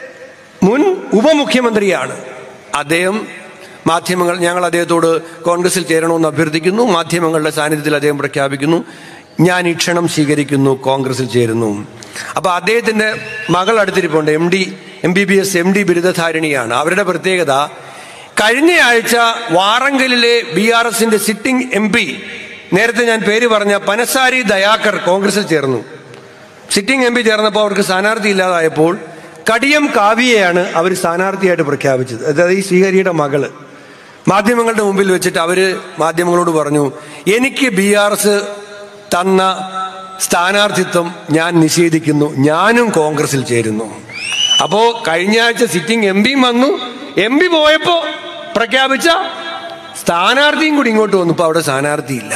മുൻ ഉപമുഖ്യമന്ത്രിയാണ് അദ്ദേഹം മാധ്യമങ്ങൾ ഞങ്ങൾ അദ്ദേഹത്തോട് കോൺഗ്രസിൽ ചേരണമെന്ന് അഭ്യർത്ഥിക്കുന്നു മാധ്യമങ്ങളുടെ സാന്നിധ്യത്തിൽ അദ്ദേഹം പ്രഖ്യാപിക്കുന്നു ഞാൻ ഈ ക്ഷണം സ്വീകരിക്കുന്നു കോൺഗ്രസിൽ ചേരുന്നു അപ്പൊ അദ്ദേഹത്തിന്റെ മകൾ അടുത്തിരിപ്പുണ്ട് M D M B B S M D ബിരുദധാരിണിയാണ് അവരുടെ പ്രത്യേകത കഴിഞ്ഞ ആഴ്ച വാറങ്കലിലെ ബി ആർ എസിന്റെ സിറ്റിംഗ് എം പി നേരത്തെ ഞാൻ പേര് പറഞ്ഞ പനസാരി ദയാക്കർ കോൺഗ്രസിൽ ചേർന്നു സിറ്റിംഗ് എം പി ചേർന്നപ്പോൾ അവർക്ക് സ്ഥാനാർത്ഥി ഇല്ലാതായപ്പോൾ കടിയം കാവ്യയാണ് അവർ സ്ഥാനാർത്ഥിയായിട്ട് പ്രഖ്യാപിച്ചത് അതായത് ഈ ശ്രീഹരിയുടെ മകള് മാധ്യമങ്ങളുടെ മുമ്പിൽ വെച്ചിട്ട് അവര് മാധ്യമങ്ങളോട് പറഞ്ഞു എനിക്ക് ബി ആർ എസ് തന്ന സ്ഥാനാർത്ഥിത്വം ഞാൻ നിഷേധിക്കുന്നു ഞാനും കോൺഗ്രസിൽ ചേരുന്നു അപ്പോ കഴിഞ്ഞ ആഴ്ച സിറ്റിംഗ് എം പിയും വന്നു എം പി പോയപ്പോ പ്രഖ്യാപിച്ച സ്ഥാനാർത്ഥിയും കൂടി ഇങ്ങോട്ട് വന്നു ഇപ്പൊ അവിടെ സ്ഥാനാർത്ഥിയില്ല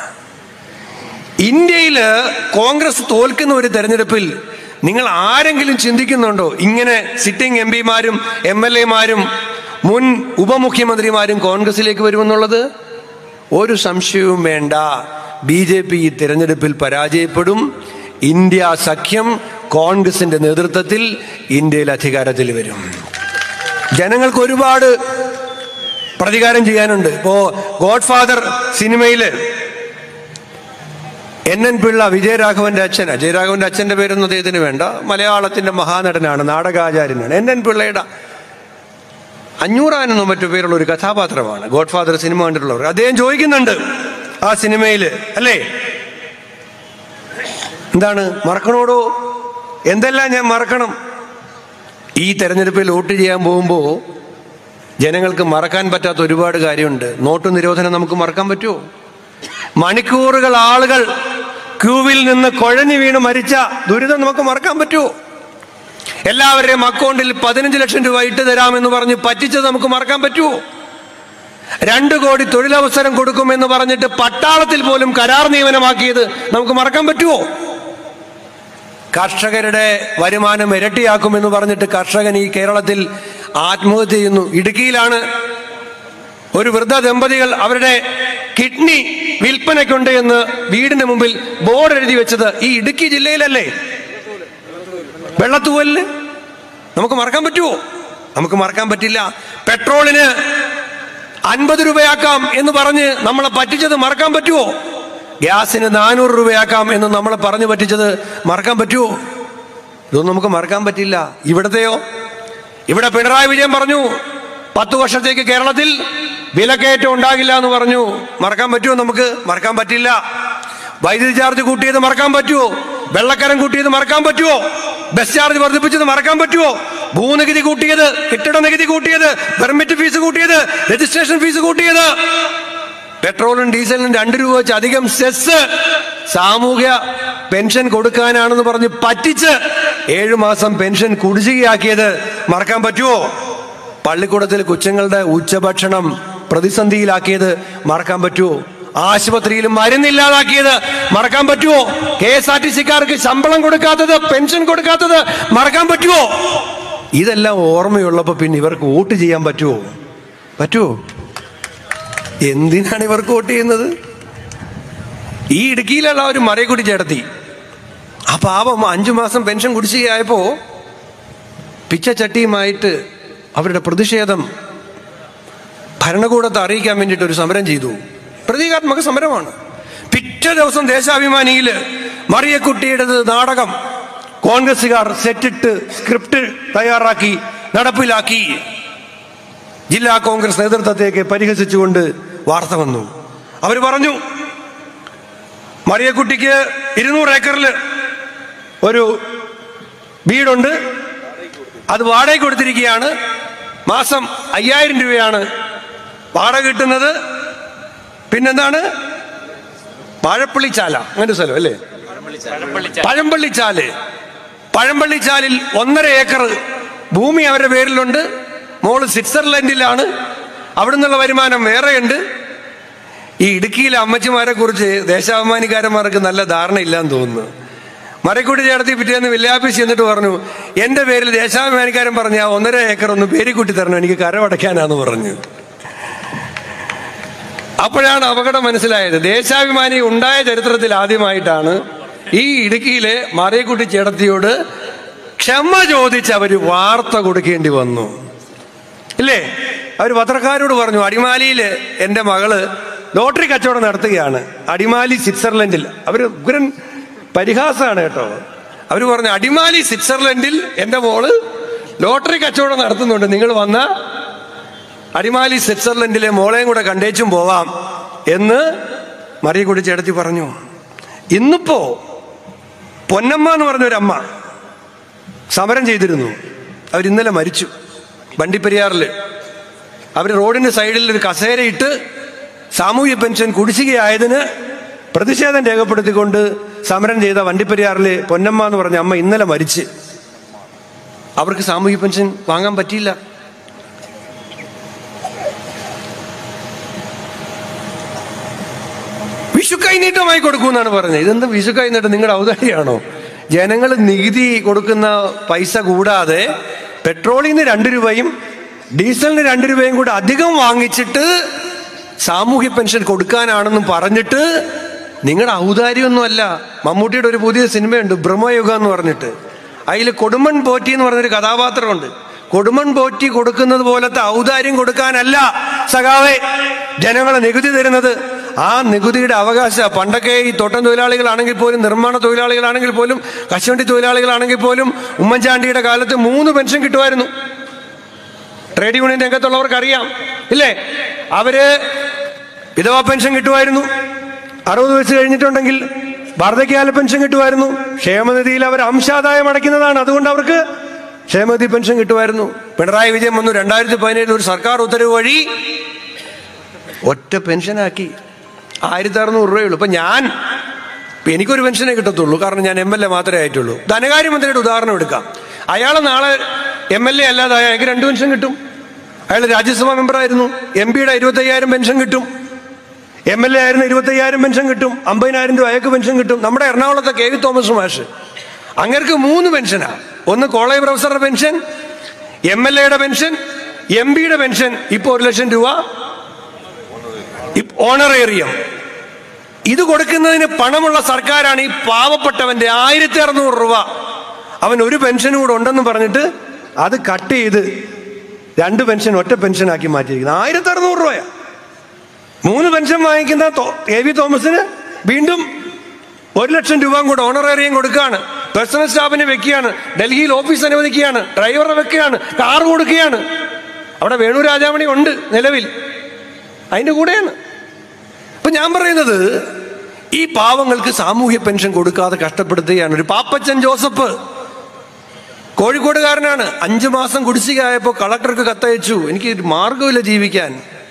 ഇന്ത്യയില് കോൺഗ്രസ് തോൽക്കുന്ന ഒരു തെരഞ്ഞെടുപ്പിൽ നിങ്ങൾ ആരെങ്കിലും ചിന്തിക്കുന്നുണ്ടോ ഇങ്ങനെ സിറ്റിംഗ് എം പിമാരും എം എൽ എമാരും മുൻ ഉപമുഖ്യമന്ത്രിമാരും കോൺഗ്രസിലേക്ക് വരുമെന്നുള്ളത് ഒരു സംശയവും വേണ്ട ബി ജെ പി ഈ തിരഞ്ഞെടുപ്പിൽ പരാജയപ്പെടും ഇന്ത്യ സഖ്യം കോൺഗ്രസിന്റെ നേതൃത്വത്തിൽ ഇന്ത്യയിൽ അധികാരത്തിൽ വരും ജനങ്ങൾക്ക് ഒരുപാട് പ്രതികാരം ചെയ്യാനുണ്ട് ഇപ്പോ ഗോഡ് ഫാദർ സിനിമയില് എൻ എൻ പിള്ള വിജയരാഘവന്റെ അച്ഛൻ വിജയരാഘവന്റെ അച്ഛന്റെ പേരൊന്നും അദ്ദേഹത്തിന് വേണ്ട മലയാളത്തിന്റെ മഹാനടനാണ് നാടകാചാര്യനാണ് എൻ എൻ പിള്ളയുടെ അഞ്ഞൂറാനെന്നോ മറ്റു പേരുള്ള ഒരു കഥാപാത്രമാണ് ഗോഡ് ഫാദർ സിനിമ കണ്ടിട്ടുള്ളവർ അദ്ദേഹം ചോദിക്കുന്നുണ്ട് ആ സിനിമയിൽ അല്ലേ എന്താണ് മറക്കണോടോ എന്തെല്ലാം ഞാൻ മറക്കണം ഈ തെരഞ്ഞെടുപ്പിൽ വോട്ട് ചെയ്യാൻ പോകുമ്പോൾ ജനങ്ങൾക്ക് മറക്കാൻ പറ്റാത്ത ഒരുപാട് കാര്യമുണ്ട് നോട്ട് നിരോധനം നമുക്ക് മറക്കാൻ പറ്റുമോ മണിക്കൂറുകൾ ആളുകൾ ക്യൂവിൽ നിന്ന് കുഴഞ്ഞു വീണ് മരിച്ച ദുരിതം നമുക്ക് മറക്കാൻ പറ്റുമോ എല്ലാവരുടെയും അക്കൗണ്ടിൽ പതിനഞ്ച് ലക്ഷം രൂപ ഇട്ട് തരാമെന്ന് പറഞ്ഞ് പറ്റിച്ചത് നമുക്ക് മറക്കാൻ പറ്റുമോ രണ്ടു കോടി തൊഴിലവസരം കൊടുക്കുമെന്ന് പറഞ്ഞിട്ട് പട്ടാളത്തിൽ പോലും കരാർ നിയമനമാക്കിയത് നമുക്ക് മറക്കാൻ പറ്റുമോ കർഷകരുടെ വരുമാനം ഇരട്ടിയാക്കുമെന്ന് പറഞ്ഞിട്ട് കർഷകൻ ഈ കേരളത്തിൽ ആത്മഹത്യ ചെയ്യുന്നു ഇടുക്കിയിലാണ് ഒരു വൃദ്ധ ദമ്പതികൾ അവരുടെ കിഡ്നി വിൽപ്പനയ്ക്കുണ്ട് എന്ന് വീടിന്റെ മുമ്പിൽ ബോർഡ് എഴുതി വെച്ചത് ഈ ഇടുക്കി ജില്ലയിലല്ലേ വെള്ളത്തൂവലില് നമുക്ക് മറക്കാൻ പറ്റുമോ നമുക്ക് മറക്കാൻ പറ്റില്ല പെട്രോളിന് അൻപത് രൂപയാക്കാം എന്ന് പറഞ്ഞ് നമ്മളെ പറ്റിച്ചത് മറക്കാൻ പറ്റുമോ ഗ്യാസിന് നാനൂറ് രൂപയാക്കാം എന്ന് നമ്മളെ പറഞ്ഞു പറ്റിച്ചത് മറക്കാൻ പറ്റുമോ ഇതൊന്നും നമുക്ക് മറക്കാൻ പറ്റില്ല ഇവിടത്തെയോ ഇവിടെ പിണറായി വിജയൻ പറഞ്ഞു പത്ത് വർഷത്തേക്ക് കേരളത്തിൽ വിലക്കയറ്റം ഉണ്ടാകില്ല എന്ന് പറഞ്ഞു മറക്കാൻ പറ്റുമോ നമുക്ക് മറക്കാൻ പറ്റില്ല വൈദ്യുതി ചാർജ് കൂട്ടിയത് മറക്കാൻ പറ്റുമോ വെള്ളക്കരം കൂട്ടിയത് മറക്കാൻ പറ്റുമോ ബസ് ചാർജ് വർദ്ധിപ്പിച്ചത് മറക്കാൻ പറ്റുമോ ഭൂനികുതി കൂട്ടിയത് കെട്ടിട നികുതി കൂട്ടിയത് പെർമിറ്റ് ഫീസ് കൂട്ടിയത് രജിസ്ട്രേഷൻ ഫീസ് കൂട്ടിയത് പെട്രോളും ഡീസലിനും രണ്ട് രൂപ വെച്ച് അധികം സെസ് സാമൂഹ്യ പെൻഷൻ കൊടുക്കാനാണെന്ന് പറഞ്ഞ് പറ്റിച്ച് ഏഴു മാസം പെൻഷൻ കുടിശ്ശികയാക്കിയത് മറക്കാൻ പറ്റുമോ പള്ളിക്കൂടത്തിൽ കൊച്ചുങ്ങളുടെ ഉച്ചഭക്ഷണം പ്രതിസന്ധിയിലാക്കിയത് മറക്കാൻ പറ്റുമോ ആശുപത്രിയിൽ മരുന്നില്ലാതാക്കിയത് മറക്കാൻ പറ്റുമോ കെ എസ് ആർ ടി സിക്കാർക്ക് ശമ്പളം കൊടുക്കാത്തത് പെൻഷൻ കൊടുക്കാത്തത് മറക്കാൻ പറ്റുമോ ഇതെല്ലാം ഓർമ്മയുള്ളപ്പോ പിന്നെ ഇവർക്ക് വോട്ട് ചെയ്യാൻ പറ്റുമോ പറ്റുമോ എന്തിനാണ് ഇവർക്ക് വോട്ട് ചെയ്യുന്നത് ഈ ഇടുക്കിയിലുള്ള ഒരു മറയക്കുടി ചേട്ടത്തി ആ പാവം അഞ്ചു മാസം പെൻഷൻ കുടിശ്ശികയായപ്പോ പിച്ചച്ചട്ടിയുമായിട്ട് അവരുടെ പ്രതിഷേധം ഭരണകൂടത്തെ അറിയിക്കാൻ വേണ്ടിയിട്ട് ഒരു സമരം ചെയ്തു പ്രതീകാത്മക സമരമാണ് പിറ്റേ ദിവസം ദേശാഭിമാനിയിൽ മറിയക്കുട്ടിയുടേത് നാടകം കോൺഗ്രസുകാർ സെറ്റിട്ട് സ്ക്രിപ്റ്റ് തയ്യാറാക്കി നടപ്പിലാക്കി ജില്ലാ കോൺഗ്രസ് നേതൃത്വത്തേക്ക് പരിഹസിച്ചുകൊണ്ട് വാർത്ത വന്നു അവർ പറഞ്ഞു മറിയക്കുട്ടിക്ക് ഇരുന്നൂറ് ഏക്കറിൽ ഒരു വീടുണ്ട് അത് വാടക കൊടുത്തിരിക്കുകയാണ് മാസം അയ്യായിരം രൂപയാണ് വാടക കിട്ടുന്നത് പിന്നെന്താണ് വാഴപ്പള്ളിച്ചാല അങ്ങനെ ഒരു സ്ഥലം അല്ലേ പഴമ്പള്ളിച്ചാല് പഴമ്പള്ളിച്ചാലിൽ ഒന്നര ഏക്കർ ഭൂമി അവരുടെ പേരിലുണ്ട് മോള് സ്വിറ്റ്സർലൻഡിലാണ് അവിടെ നിന്നുള്ള വരുമാനം വേറെയുണ്ട് ഈ ഇടുക്കിയിലെ അമ്മച്ചിമാരെ കുറിച്ച് ദേശാഭിമാനിക്കാരന്മാർക്ക് നല്ല ധാരണ ഇല്ലാന്ന് തോന്നുന്നു മരക്കുടി ചേർത്തി പിറ്റേന്ന് വില്യാപ്പീസ് ചെന്നിട്ട് പറഞ്ഞു എന്റെ പേരിൽ ദേശാഭിമാനിക്കാരൻ പറഞ്ഞ ആ ഒന്നര ഏക്കർ ഒന്ന് പേരിക്കുട്ടി തരണം എനിക്ക് കരമടയ്ക്കാനാന്ന് പറഞ്ഞു അപ്പോഴാണ് അപകടം മനസ്സിലായത് ദേശാഭിമാനി ഉണ്ടായ ചരിത്രത്തിൽ ആദ്യമായിട്ടാണ് ഈ ഇടുക്കിയിലെ മറിയക്കുട്ടി ചേട്ടത്തിയോട് ക്ഷമ ചോദിച്ച് അവര് വാർത്ത കൊടുക്കേണ്ടി വന്നു ഇല്ലേ അവർ പത്രക്കാരോട് പറഞ്ഞു അടിമാലിയില് എന്റെ മകള് ലോട്ടറി കച്ചവടം നടത്തുകയാണ് അടിമാലി സ്വിറ്റ്സർലൻഡിൽ അവര് ഉഗ്രൻ പരിഹാസമാണ് കേട്ടോ അവര് പറഞ്ഞു അടിമാലി സ്വിറ്റ്സർലൻഡിൽ എന്റെ മോള് ലോട്ടറി കച്ചവടം നടത്തുന്നുണ്ട് നിങ്ങൾ വന്ന അടിമാലി സ്വിറ്റ്സർലൻഡിലെ മോളെയും കൂടെ കണ്ടേച്ചും പോവാം എന്ന് മറിയക്കുടി ചേട്ടത്തി പറഞ്ഞു ഇന്നിപ്പോ പൊന്നമ്മ എന്ന് പറഞ്ഞൊരമ്മ സമരം ചെയ്തിരുന്നു അവർ ഇന്നലെ മരിച്ചു വണ്ടിപ്പെരിയാറില് അവർ റോഡിന്റെ സൈഡിൽ ഒരു കസേരയിട്ട് സാമൂഹ്യ പെൻഷൻ കുടിശ്ശികയായതിന് പ്രതിഷേധം രേഖപ്പെടുത്തിക്കൊണ്ട് സമരം ചെയ്ത വണ്ടിപ്പെരിയാറിലെ പൊന്നമ്മ എന്ന് പറഞ്ഞ അമ്മ ഇന്നലെ മരിച്ച് അവർക്ക് സാമൂഹ്യ പെൻഷൻ വാങ്ങാൻ പറ്റിയില്ല വിഷു കൈനീട്ടമായി കൊടുക്കുമെന്നാണ് പറഞ്ഞത് ഇതെന്താ വിഷു കൈനീട്ടം നിങ്ങളുടെ ഔദാര്യമാണോ ജനങ്ങൾ നികുതി കൊടുക്കുന്ന പൈസ കൂടാതെ പെട്രോളിൽ നിന്ന് രണ്ട് രൂപയും ഡീസലിന് രണ്ട് രൂപയും കൂടെ അധികം വാങ്ങിച്ചിട്ട് സാമൂഹ്യ പെൻഷൻ കൊടുക്കാനാണെന്നും പറഞ്ഞിട്ട് നിങ്ങളുടെ ഔദാര്യമൊന്നുമല്ല മമ്മൂട്ടിയുടെ ഒരു പുതിയ സിനിമയുണ്ട് ബ്രഹ്മയുഗം എന്ന് പറഞ്ഞിട്ട് അതിൽ കൊടുമൺ പോറ്റി എന്ന് പറഞ്ഞൊരു കഥാപാത്രമുണ്ട് കൊടുമൺ പോറ്റി കൊടുക്കുന്നത് പോലത്തെ ഔദാര്യം കൊടുക്കാനല്ല സഖാവെ ജനങ്ങളെ നികുതി തരുന്നത് ആ നികുതിയുടെ അവകാശ പണ്ടൊക്കെ ഈ തോട്ടം തൊഴിലാളികളാണെങ്കിൽ പോലും നിർമ്മാണ തൊഴിലാളികളാണെങ്കിൽ പോലും കശുവണ്ടി തൊഴിലാളികളാണെങ്കിൽ പോലും ഉമ്മൻചാണ്ടിയുടെ കാലത്ത് മൂന്ന് പെൻഷൻ കിട്ടുമായിരുന്നു ട്രേഡ് യൂണിയൻ രംഗത്തുള്ളവർക്ക് അറിയാം ഇല്ലേ അവര് വിധവാ പെൻഷൻ കിട്ടുമായിരുന്നു അറുപത് വയസ്സ് കഴിഞ്ഞിട്ടുണ്ടെങ്കിൽ വാർദ്ധക്യകാല പെൻഷൻ കിട്ടുമായിരുന്നു ക്ഷേമനിധിയിൽ അവർ അംശാദായം അടയ്ക്കുന്നതാണ് അതുകൊണ്ട് അവർക്ക് ക്ഷേമനിധി പെൻഷൻ കിട്ടുമായിരുന്നു പിണറായി വിജയൻ വന്നു രണ്ടായിരത്തി പതിനേഴിൽ ഒരു സർക്കാർ ഉത്തരവ് വഴി ഒറ്റ പെൻഷനാക്കി ആയിരത്തി അറുന്നൂറ് രൂപയുള്ളൂ ഇപ്പൊ ഞാൻ ഇപ്പൊ എനിക്കൊരു പെൻഷനേ കിട്ടത്തുള്ളൂ കാരണം ഞാൻ എം എൽ എ മാത്രമേ ആയിട്ടുള്ളൂ ധനകാര്യമന്ത്രിയുടെ ഉദാഹരണം എടുക്കാം അയാൾ നാളെ എം എൽ എ അല്ലാതെ അയാൾക്ക് രണ്ട് പെൻഷൻ കിട്ടും അയാൾ രാജ്യസഭാ മെമ്പറായിരുന്നു എം പിയുടെ ഇരുപത്തയ്യായിരം പെൻഷൻ കിട്ടും എം എൽ എ ആയിരുന്ന ഇരുപത്തയ്യായിരം പെൻഷൻ കിട്ടും അമ്പതിനായിരം രൂപ അയാൾക്ക് പെൻഷൻ കിട്ടും നമ്മുടെ എറണാകുളത്തെ കെ വി തോമസ് മാഷ് അങ്ങർക്ക് മൂന്ന് പെൻഷനാ ഒന്ന് കോളേജ് പ്രൊഫസറുടെ പെൻഷൻ എം എൽ എയുടെ പെൻഷൻ എം പിയുടെ പെൻഷൻ ഇപ്പൊ ഒരു ലക്ഷം രൂപ ഓണറേറിയം ഇത് കൊടുക്കുന്നതിന് പണമുള്ള സർക്കാരാണ് ഈ പാവപ്പെട്ടവന്റെ ആയിരത്തി അറുന്നൂറ് രൂപ അവൻ ഒരു പെൻഷനും കൂടെ ഉണ്ടെന്ന് പറഞ്ഞിട്ട് അത് കട്ട് ചെയ്ത് രണ്ട് പെൻഷൻ ഒറ്റ പെൻഷനാക്കി മാറ്റിയിരിക്കുന്നത് ആയിരത്തി അറുന്നൂറ് രൂപയാ മൂന്ന് പെൻഷൻ വാങ്ങിക്കുന്ന തോ- എ വി തോമസിന് വീണ്ടും ഒരു ലക്ഷം രൂപ കൂടെ ഓണറേറിയം കൊടുക്കുകയാണ് പേഴ്സണൽ സ്റ്റാഫിനെ വെക്കുകയാണ് ഡൽഹിയിൽ ഓഫീസ് അനുവദിക്കുകയാണ് ഡ്രൈവറെ വെക്കുകയാണ് കാർ കൊടുക്കുകയാണ് അവിടെ വേണു രാജാമണി ഉണ്ട് നിലവിൽ അതിന്റെ കൂടെയാണ് അപ്പൊ ഞാൻ പറയുന്നത് ഈ പാവങ്ങൾക്ക് സാമൂഹ്യ പെൻഷൻ കൊടുക്കാതെ കഷ്ടപ്പെടുത്തുകയാണ് ഒരു പാപ്പച്ചൻ ജോസഫ് കോഴിക്കോടുകാരനാണ് അഞ്ചു മാസം കുടിശ്ശികയായപ്പോൾ കളക്ടർക്ക് കത്തയച്ചു എനിക്ക് ഒരു മാർഗമില്ല ജീവിക്കാൻ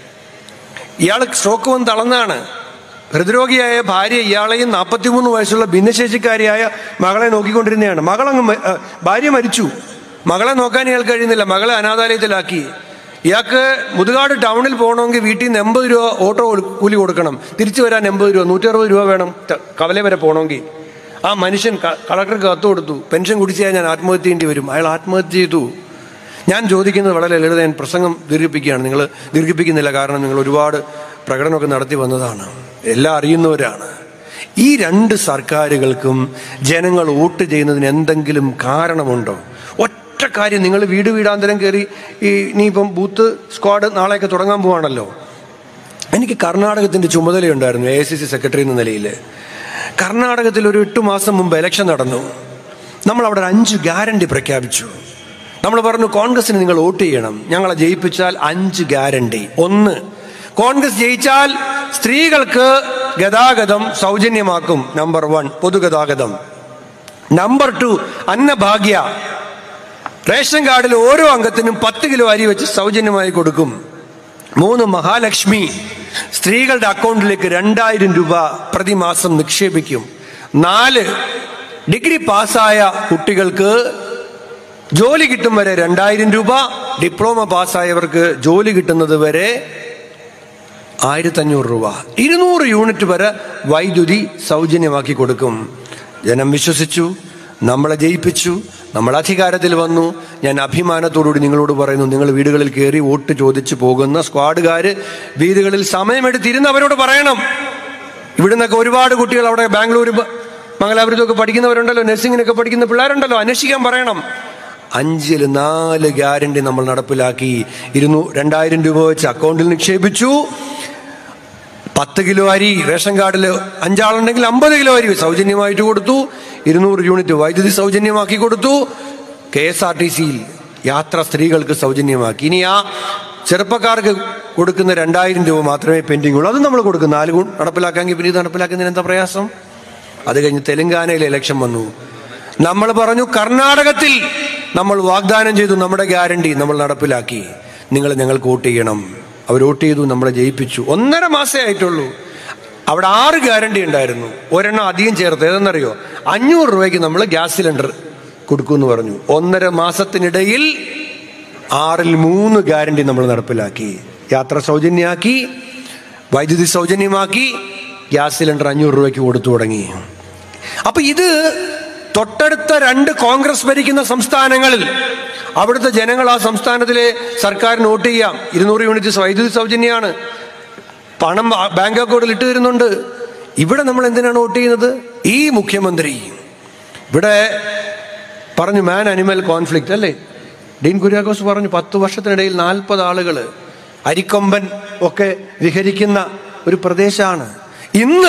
ഇയാൾ സ്ട്രോക്ക് വന്ന് തളർന്നാണ് ഹൃദ്രോഗിയായ ഭാര്യ ഇയാളെയും നാൽപ്പത്തിമൂന്ന് വയസ്സുള്ള ഭിന്നശേഷിക്കാരിയായ മകളെ നോക്കിക്കൊണ്ടിരുന്നതാണ് മകളങ്ങ് മ- ആ, ഭാര്യ മരിച്ചു മകളെ നോക്കാൻ ഇയാൾക്ക് കഴിയുന്നില്ല മകളെ അനാഥാലയത്തിലാക്കി ഇയാൾക്ക് മുതുകാട് ടൗണിൽ പോകണമെങ്കിൽ വീട്ടിൽ നിന്ന് എൺപത് രൂപ ഓട്ടോ കൊടു- കൂലി കൊടുക്കണം തിരിച്ചു വരാൻ എൺപത് രൂപ നൂറ്റി അറുപത് രൂപ വേണം ത- കവല വരെ പോകണമെങ്കിൽ ആ മനുഷ്യൻ ക- കളക്ടർക്ക് കത്ത് കൊടുത്തു പെൻഷൻ കുടിച്ചാൽ ഞാൻ ആത്മഹത്യ ചെയ്യേണ്ടി വരും അയാൾ ആത്മഹത്യ ചെയ്തു ഞാൻ ചോദിക്കുന്നത് വളരെ ലളിത ഞാൻ പ്രസംഗം ദീർഘിപ്പിക്കുകയാണ് നിങ്ങൾ ദീർഘിപ്പിക്കുന്നില്ല കാരണം നിങ്ങൾ ഒരുപാട് പ്രകടനമൊക്കെ നടത്തി വന്നതാണ് എല്ലാം അറിയുന്നവരാണ് ഈ രണ്ട് സർക്കാരുകൾക്കും ജനങ്ങൾ വോട്ട് ചെയ്യുന്നതിന് എന്തെങ്കിലും കാരണമുണ്ടോ ഒറ്റ കാര്യം നിങ്ങൾ വീട് വീടാന്തരം കയറി ഈ ഇനിയിപ്പം ബൂത്ത് സ്ക്വാഡ് നാളെയൊക്കെ തുടങ്ങാൻ പോവാണല്ലോ എനിക്ക് കർണാടകത്തിന്റെ ചുമതലയുണ്ടായിരുന്നു A I C C secretary എന്ന നിലയിൽ കർണാടകത്തിൽ ഒരു എട്ട് മാസം മുമ്പ് ഇലക്ഷൻ നടന്നു നമ്മൾ അവിടെ ഒരു അഞ്ച് ഗ്യാരണ്ടി പ്രഖ്യാപിച്ചു നമ്മൾ പറഞ്ഞു കോൺഗ്രസിന് നിങ്ങൾ വോട്ട് ചെയ്യണം ഞങ്ങളെ ജയിപ്പിച്ചാൽ അഞ്ച് ഗ്യാരണ്ടി ഒന്ന് കോൺഗ്രസ് ജയിച്ചാൽ സ്ത്രീകൾക്ക് ഗതാഗതം സൗജന്യമാക്കും നമ്പർ വൺ പൊതുഗതാഗതം നമ്പർ ടു അന്നഭാഗ്യ റേഷൻ കാർഡിൽ ഓരോ അംഗത്തിനും പത്ത് കിലോ അരി വെച്ച് സൗജന്യമായി കൊടുക്കും മൂന്ന് മഹാലക്ഷ്മി സ്ത്രീകളുടെ അക്കൗണ്ടിലേക്ക് രണ്ടായിരം രൂപ പ്രതിമാസം നിക്ഷേപിക്കും നാല് ഡിഗ്രി പാസ്സായ കുട്ടികൾക്ക് ജോലി കിട്ടും വരെ രണ്ടായിരം രൂപ ഡിപ്ലോമ പാസ്സായവർക്ക് ജോലി കിട്ടുന്നത് വരെ ആയിരത്തി അഞ്ഞൂറ് രൂപ ഇരുന്നൂറ് യൂണിറ്റ് വരെ വൈദ്യുതി സൗജന്യമാക്കി കൊടുക്കും ജനം വിശ്വസിച്ചു നമ്മളെ ജയിപ്പിച്ചു നമ്മൾ അധികാരത്തിൽ വന്നു ഞാൻ അഭിമാനത്തോടുകൂടി നിങ്ങളോട് പറയുന്നു നിങ്ങൾ വീടുകളിൽ കയറി വോട്ട് ചോദിച്ചു പോകുന്ന സ്ക്വാഡുകാര് വീടുകളിൽ സമയമെടുത്തിരുന്ന് അവരോട് പറയണം ഇവിടുന്നൊക്കെ ഒരുപാട് കുട്ടികൾ അവിടെ ബാംഗ്ലൂർ ബ- മംഗലാപുരത്തൊക്കെ പഠിക്കുന്നവരുണ്ടല്ലോ നഴ്സിംഗിനൊക്കെ പഠിക്കുന്ന പിള്ളേരുണ്ടല്ലോ അന്വേഷിക്കാൻ പറയണം അഞ്ചിൽ നാല് ഗ്യാരണ്ടി നമ്മൾ നടപ്പിലാക്കി ഇരുന്നൂ രണ്ടായിരം രൂപ വെച്ച് അക്കൗണ്ടിൽ നിക്ഷേപിച്ചു പത്ത് കിലോ അരി റേഷൻ കാർഡിൽ അഞ്ചാളുണ്ടെങ്കിൽ അമ്പത് കിലോ അരി സൗജന്യമായിട്ട് കൊടുത്തു ഇരുന്നൂറ് യൂണിറ്റ് വൈദ്യുതി സൗജന്യമാക്കി കൊടുത്തു കെ എസ് ആർ ടി സിയിൽ യാത്ര സ്ത്രീകൾക്ക് സൗജന്യമാക്കി ഇനി ആ ചെറുപ്പക്കാർക്ക് കൊടുക്കുന്ന രണ്ടായിരം രൂപ മാത്രമേ പെൻഡിംഗ് ഉള്ളൂ അത് നമ്മൾ കൊടുക്കും നാല് ഗുൺ നടപ്പിലാക്കാമെങ്കിൽ പിന്നെ ഇത് നടപ്പിലാക്കുന്നതിന് എന്താ പ്രയാസം അത് കഴിഞ്ഞ് തെലങ്കാനയിൽ ഇലക്ഷൻ വന്നു നമ്മൾ പറഞ്ഞു കർണാടകത്തിൽ നമ്മൾ വാഗ്ദാനം ചെയ്തു നമ്മുടെ ഗ്യാരണ്ടി നമ്മൾ നടപ്പിലാക്കി നിങ്ങൾ ഞങ്ങൾക്ക് വോട്ട് ചെയ്യണം അവർ വോട്ട് ചെയ്തു നമ്മളെ ജയിപ്പിച്ചു ഒന്നര മാസേ ആയിട്ടുള്ളൂ അവിടെ ആറ് ഗ്യാരണ്ടി ഉണ്ടായിരുന്നു ഒരെണ്ണം അധികം ചേർത്ത് ഏതെന്നറിയോ അഞ്ഞൂറ് രൂപയ്ക്ക് നമ്മൾ ഗ്യാസ് സിലിണ്ടർ കൊടുക്കുമെന്ന് പറഞ്ഞു ഒന്നര മാസത്തിനിടയിൽ ആറിൽ മൂന്ന് ഗ്യാരണ്ടി നമ്മൾ നടപ്പിലാക്കി യാത്ര സൗജന്യമാക്കി വൈദ്യുതി സൗജന്യമാക്കി ഗ്യാസ് സിലിണ്ടർ അഞ്ഞൂറ് രൂപയ്ക്ക് കൊടുത്തു തുടങ്ങി അപ്പൊ ഇത് തൊട്ടടുത്ത രണ്ട് കോൺഗ്രസ് ഭരിക്കുന്ന സംസ്ഥാനങ്ങളിൽ അവിടുത്തെ ജനങ്ങൾ ആ സംസ്ഥാനത്തിലെ സർക്കാരിന് വോട്ട് ചെയ്യാം ഇരുന്നൂറ് യൂണിറ്റ് വൈദ്യുതി സൗജന്യമാണ് പണം ബാ- ബാങ്ക് അക്കൗണ്ടിൽ ഇട്ട് തരുന്നുണ്ട് ഇവിടെ നമ്മൾ എന്തിനാണ് വോട്ട് ചെയ്യുന്നത് ഈ മുഖ്യമന്ത്രി ഇവിടെ പറഞ്ഞു മാൻ അനിമൽ കോൺഫ്ലിക്റ്റ് അല്ലേ ഡീൻ കുര്യാക്കോസ് പറഞ്ഞു പത്ത് വർഷത്തിനിടയിൽ നാൽപ്പത് ആളുകൾ അരിക്കൊമ്പൻ ഒക്കെ വിഹരിക്കുന്ന ഒരു പ്രദേശമാണ് ഇന്ന്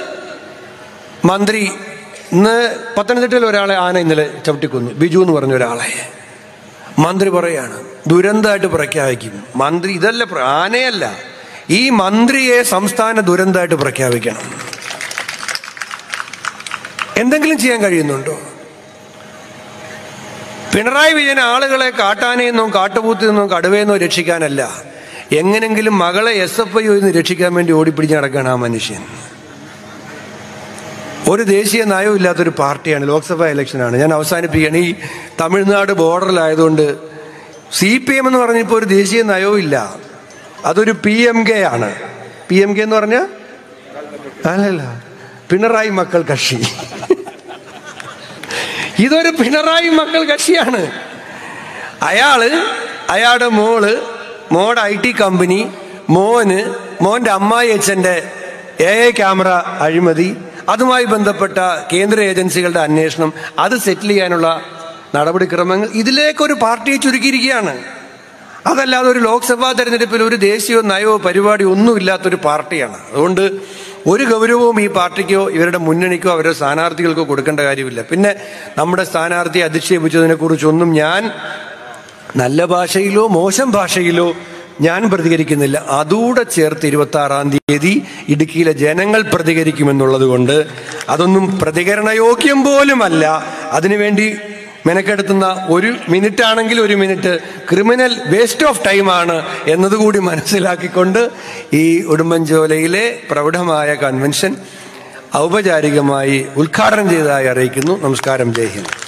മന്ത്രി ഇന്ന് പത്തനംതിട്ടയിൽ ഒരാളെ ആന ഇന്നലെ ചവിട്ടിക്കൊന്നു ബിജു എന്ന് പറഞ്ഞ ഒരാളെ മന്ത്രി പറയാണ് ദുരന്തമായിട്ട് പ്രഖ്യാപിക്കും മന്ത്രി ഇതല്ല പ്ര- ആനയല്ല ഈ മന്ത്രിയെ സംസ്ഥാന ദുരന്തമായിട്ട് പ്രഖ്യാപിക്കണം എന്തെങ്കിലും ചെയ്യാൻ കഴിയുന്നുണ്ടോ പിണറായി വിജയൻ ആളുകളെ കാട്ടാനയിൽ നിന്നും കാട്ടുപൂത്തിൽ നിന്നും കടുവയിൽ നിന്നും രക്ഷിക്കാനല്ല എങ്ങനെങ്കിലും മകളെ എസ് എഫ് ഐ നിന്ന് രക്ഷിക്കാൻ വേണ്ടി ഓടിപ്പിടിച്ച് നടക്കുകയാണ് ആ മനുഷ്യൻ ഒരു ദേശീയ നയവും ഇല്ലാത്തൊരു പാർട്ടിയാണ് ലോക്സഭാ ഇലക്ഷനാണ് ഞാൻ അവസാനിപ്പിക്കുകയാണ് ഈ തമിഴ്നാട് ബോർഡറിലായതുകൊണ്ട് സി പി എം എന്ന് പറഞ്ഞപ്പോൾ ഒരു ദേശീയ നയവും ഇല്ല അതൊരു പി എം കെ ആണ് പി എം കെ എന്ന് പറഞ്ഞാൽ അല്ലല്ല പിണറായി മക്കൾ കക്ഷി ഇതൊരു പിണറായി മക്കൾ കക്ഷിയാണ് അയാള് അയാളുടെ മോള് മോടെ ഐ ടി കമ്പനി മോന് മോന്റെ അമ്മായി അച്ഛന്റെ എ ഐ ക്യാമറ അഴിമതി അതുമായി ബന്ധപ്പെട്ട കേന്ദ്ര ഏജൻസികളുടെ അന്വേഷണം അത് സെറ്റിൽ ചെയ്യാനുള്ള നടപടിക്രമങ്ങൾ ഇതിലേക്കൊരു പാർട്ടിയെ ചുരുക്കിയിരിക്കുകയാണ് അതല്ലാതെ ഒരു ലോക്സഭാ തെരഞ്ഞെടുപ്പിൽ ഒരു ദേശീയ നയമോ പരിപാടിയോ ഒന്നുമില്ലാത്തൊരു പാർട്ടിയാണ് അതുകൊണ്ട് ഒരു ഗൗരവവും ഈ പാർട്ടിക്കോ ഇവരുടെ മുന്നണിക്കോ അവരുടെ സ്ഥാനാർത്ഥികൾക്കോ കൊടുക്കേണ്ട കാര്യമില്ല പിന്നെ നമ്മുടെ സ്ഥാനാർത്ഥിയെ അധിക്ഷേപിച്ചതിനെ കുറിച്ചൊന്നും ഞാൻ നല്ല ഭാഷയിലോ മോശം ഭാഷയിലോ ഞാൻ പ്രതികരിക്കുന്നില്ല അതുകൂടെ ചേർത്ത് ഇരുപത്തി ആറാം തീയതി ഇടുക്കിയിലെ ജനങ്ങൾ പ്രതികരിക്കുമെന്നുള്ളത് കൊണ്ട് അതൊന്നും പ്രതികരണയോഗ്യം പോലുമല്ല അതിനുവേണ്ടി മെനക്കെടുത്തുന്ന ഒരു മിനിറ്റ് ആണെങ്കിൽ ഒരു മിനിറ്റ് ക്രിമിനൽ വേസ്റ്റ് ഓഫ് ടൈമാണ് എന്നതുകൂടി മനസ്സിലാക്കിക്കൊണ്ട് ഈ ഉടുമ്പൻചോലയിലെ പ്രൗഢമായ കൺവെൻഷൻ ഔപചാരികമായി ഉദ്ഘാടനം ചെയ്തതായി അറിയിക്കുന്നു നമസ്കാരം ജയ് ഹിന്ദ്